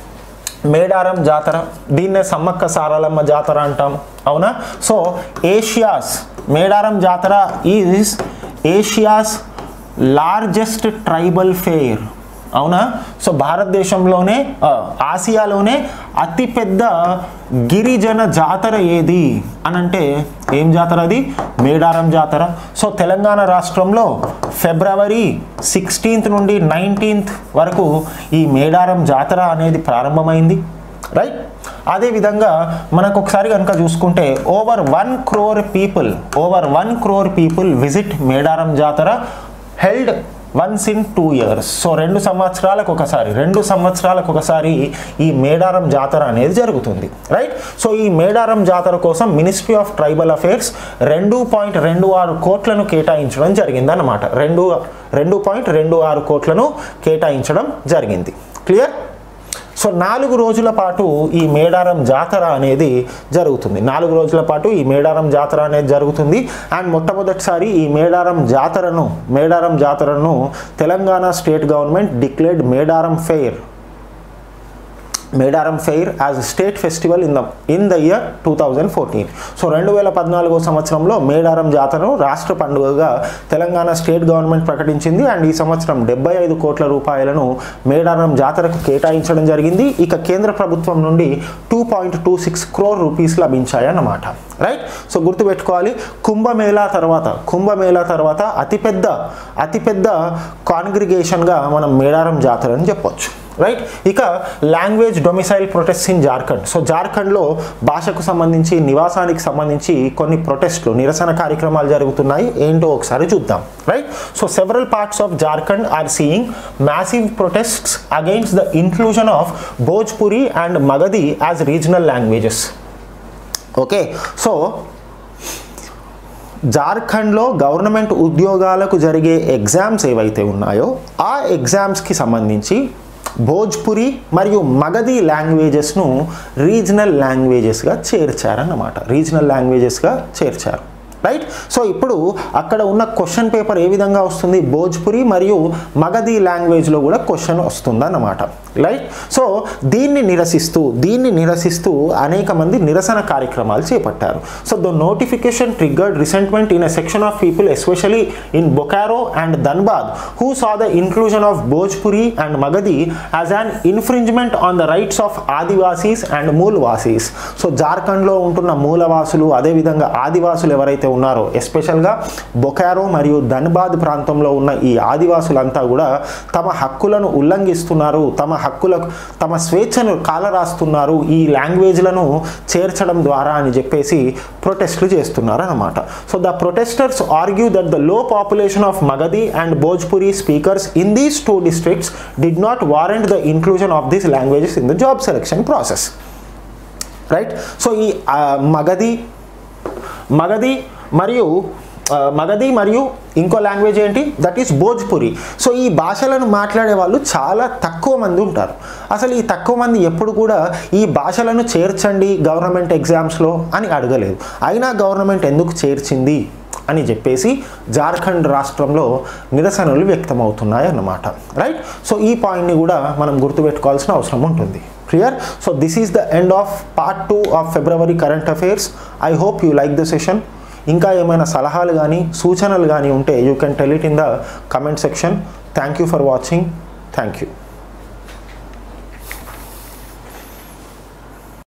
మేడారం జాతర దీన్నే సమ్మక్క సారలమ్మ జాతర అంటాం అవునా so Asia's Medaram Jatara is Asia's largest tribal fair అవునా సో భారతదేశంలోనే ఆ, ఆసియాలోనే అతిపెద్ద గిరిజన జాతర ఏది అని అంటే ఏం జాతర అది మేడారం జాతర సో తెలంగాణ రాష్ట్రంలో ఫిబ్రవరి సిక్స్టీన్త్ నుండి నైన్టీన్త్ వరకు ఈ మేడారం జాతర అనేది ప్రారంభమైంది రైట్ అదేవిధంగా మనకు ఒకసారి కనుక చూసుకుంటే over one crore people over one crore people visit Medaram Jatara held once in two years so రెండు సంవత్సరాలకు ఒకసారి రెండు సంవత్సరాలకు ఒకసారి ఈ మేడారం జాతర అనేది జరుగుతుంది రైట్ సో ఈ మేడారం జాతర కోసం మినిస్ట్రీ ఆఫ్ ట్రైబల్ అఫైర్స్ రెండు పాయింట్ రెండు ఆరు కోట్లను కేటాయించడం జరిగింది అన్నమాట రెండు రెండు పాయింట్ రెండు ఆరు కోట్లను కేటాయించడం జరిగింది క్లియర్ సో నాలుగు రోజుల పాటు ఈ మేడారం జాతర అనేది జరుగుతుంది నాలుగు రోజుల పాటు ఈ మేడారం జాతర అనేది జరుగుతుంది అండ్ మొట్టమొదటిసారి ఈ మేడారం జాతరను మేడారం జాతరను Telangana state government declared Medaram fair Medaram fair as state festival in the in the year two thousand fourteen so రెండు వేల పద్నాలుగో సంవత్సరంలో మేడారం జాతరను రాష్ట్ర పండుగగా తెలంగాణ స్టేట్ గవర్నమెంట్ ప్రకటించింది అండ్ ఈ సంవత్సరం డెబ్బై ఐదు కోట్ల రూపాయలను మేడారం జాతరకు కేటాయించడం జరిగింది ఇక కేంద్ర ప్రభుత్వం నుండి two point two six crore rupees లభించాయన్నమాట రైట్ సో గుర్తుపెట్టుకోవాలి కుంభమేళా తర్వాత కుంభమేళా తర్వాత అతిపెద్ద అతిపెద్ద కాన్గ్రిగేషన్గా మనం మేడారం జాతర అని చెప్పొచ్చు రైట్ ఇక language domicile protest in Jharkhand so జార్ఖండ్లో భాషకు సంబంధించి నివాసానికి సంబంధించి కొన్ని ప్రొటెస్ట్లు నిరసన కార్యక్రమాలు జరుగుతున్నాయి ఏంటో ఒకసారి చూద్దాం right so several parts of Jharkhand are seeing massive protests against the inclusion of Bhojpuri and Magadhi as regional languages okay so జార్ఖండ్లో గవర్నమెంట్ ఉద్యోగాలకు జరిగే ఎగ్జామ్స్ ఏవైతే ఉన్నాయో ఆ ఎగ్జామ్స్కి సంబంధించి భోజ్పురి మరియు మగధి లాంగ్వేజెస్ను రీజనల్ లాంగ్వేజెస్గా చేర్చారన్నమాట రీజనల్ లాంగ్వేజెస్గా చేర్చారు రైట్ సో ఇప్పుడు అక్కడ ఉన్న క్వశ్చన్ పేపర్ ఏ విధంగా వస్తుంది భోజ్పురి మరియు మగధి లాంగ్వేజ్లో కూడా క్వశ్చన్ వస్తుందన్నమాట రైట్ సో దీన్ని నిరసిస్తూ దీన్ని నిరసిస్తూ అనేక మంది నిరసన కార్యక్రమాలు చేపట్టారు so the notification triggered resentment in a section of people especially in Bokaro and Dhanbad who saw the inclusion of Bhojpuri and Magadhi as an infringement on the rights of Adivasis and Moolvasis so జార్ఖండ్లో ఉంటున్న మూలవాసులు అదేవిధంగా ఆదివాసులు ఎవరైతే ఉన్నారో ఎస్పెషల్గా బొకారో మరియు ధన్బాద్ ప్రాంతంలో ఉన్న ఈ ఆదివాసులంతా కూడా తమ హక్కులను ఉల్లంఘిస్తున్నారు తమ హక్కులకు తమ స్వేచ్ఛను కాలరాస్తున్నారు ఈ లాంగ్వేజ్లను చేర్చడం ద్వారా అని చెప్పేసి ప్రొటెస్ట్లు చేస్తున్నారు అన్నమాట so the protesters argue that the low population of Magadhi and Bhojpuri speakers in these two districts did not warrant the inclusion of these languages in the job selection process right so ఈ ఆ, మగధి మగధి మరియు ఆ, మగధి మరియు ఇంకో లాంగ్వేజ్ ఏంటి that is Bhojpuri so ఈ భాషలను మాట్లాడే వాళ్ళు చాలా తక్కువ మంది ఉంటారు అసలు ఈ తక్కువ మంది ఎప్పుడు కూడా ఈ భాషలను చేర్చండి గవర్నమెంట్ ఎగ్జామ్స్లో అని అడగలేదు అయినా గవర్నమెంట్ ఎందుకు చేర్చింది అని చెప్పేసి జార్ఖండ్ రాష్ట్రంలో నిరసనలు వ్యక్తమవుతున్నాయి అన్నమాట రైట్ సో ఈ పాయింట్ని కూడా మనం గుర్తుపెట్టుకోవాల్సిన అవసరం ఉంటుంది clear so this is the end of part two of February current affairs I hope you like the session ఇంకా ఏమైనా సలహాలు కానీ సూచనలు కానీ ఉంటే you can tell it in the comment section thank you for watching thank you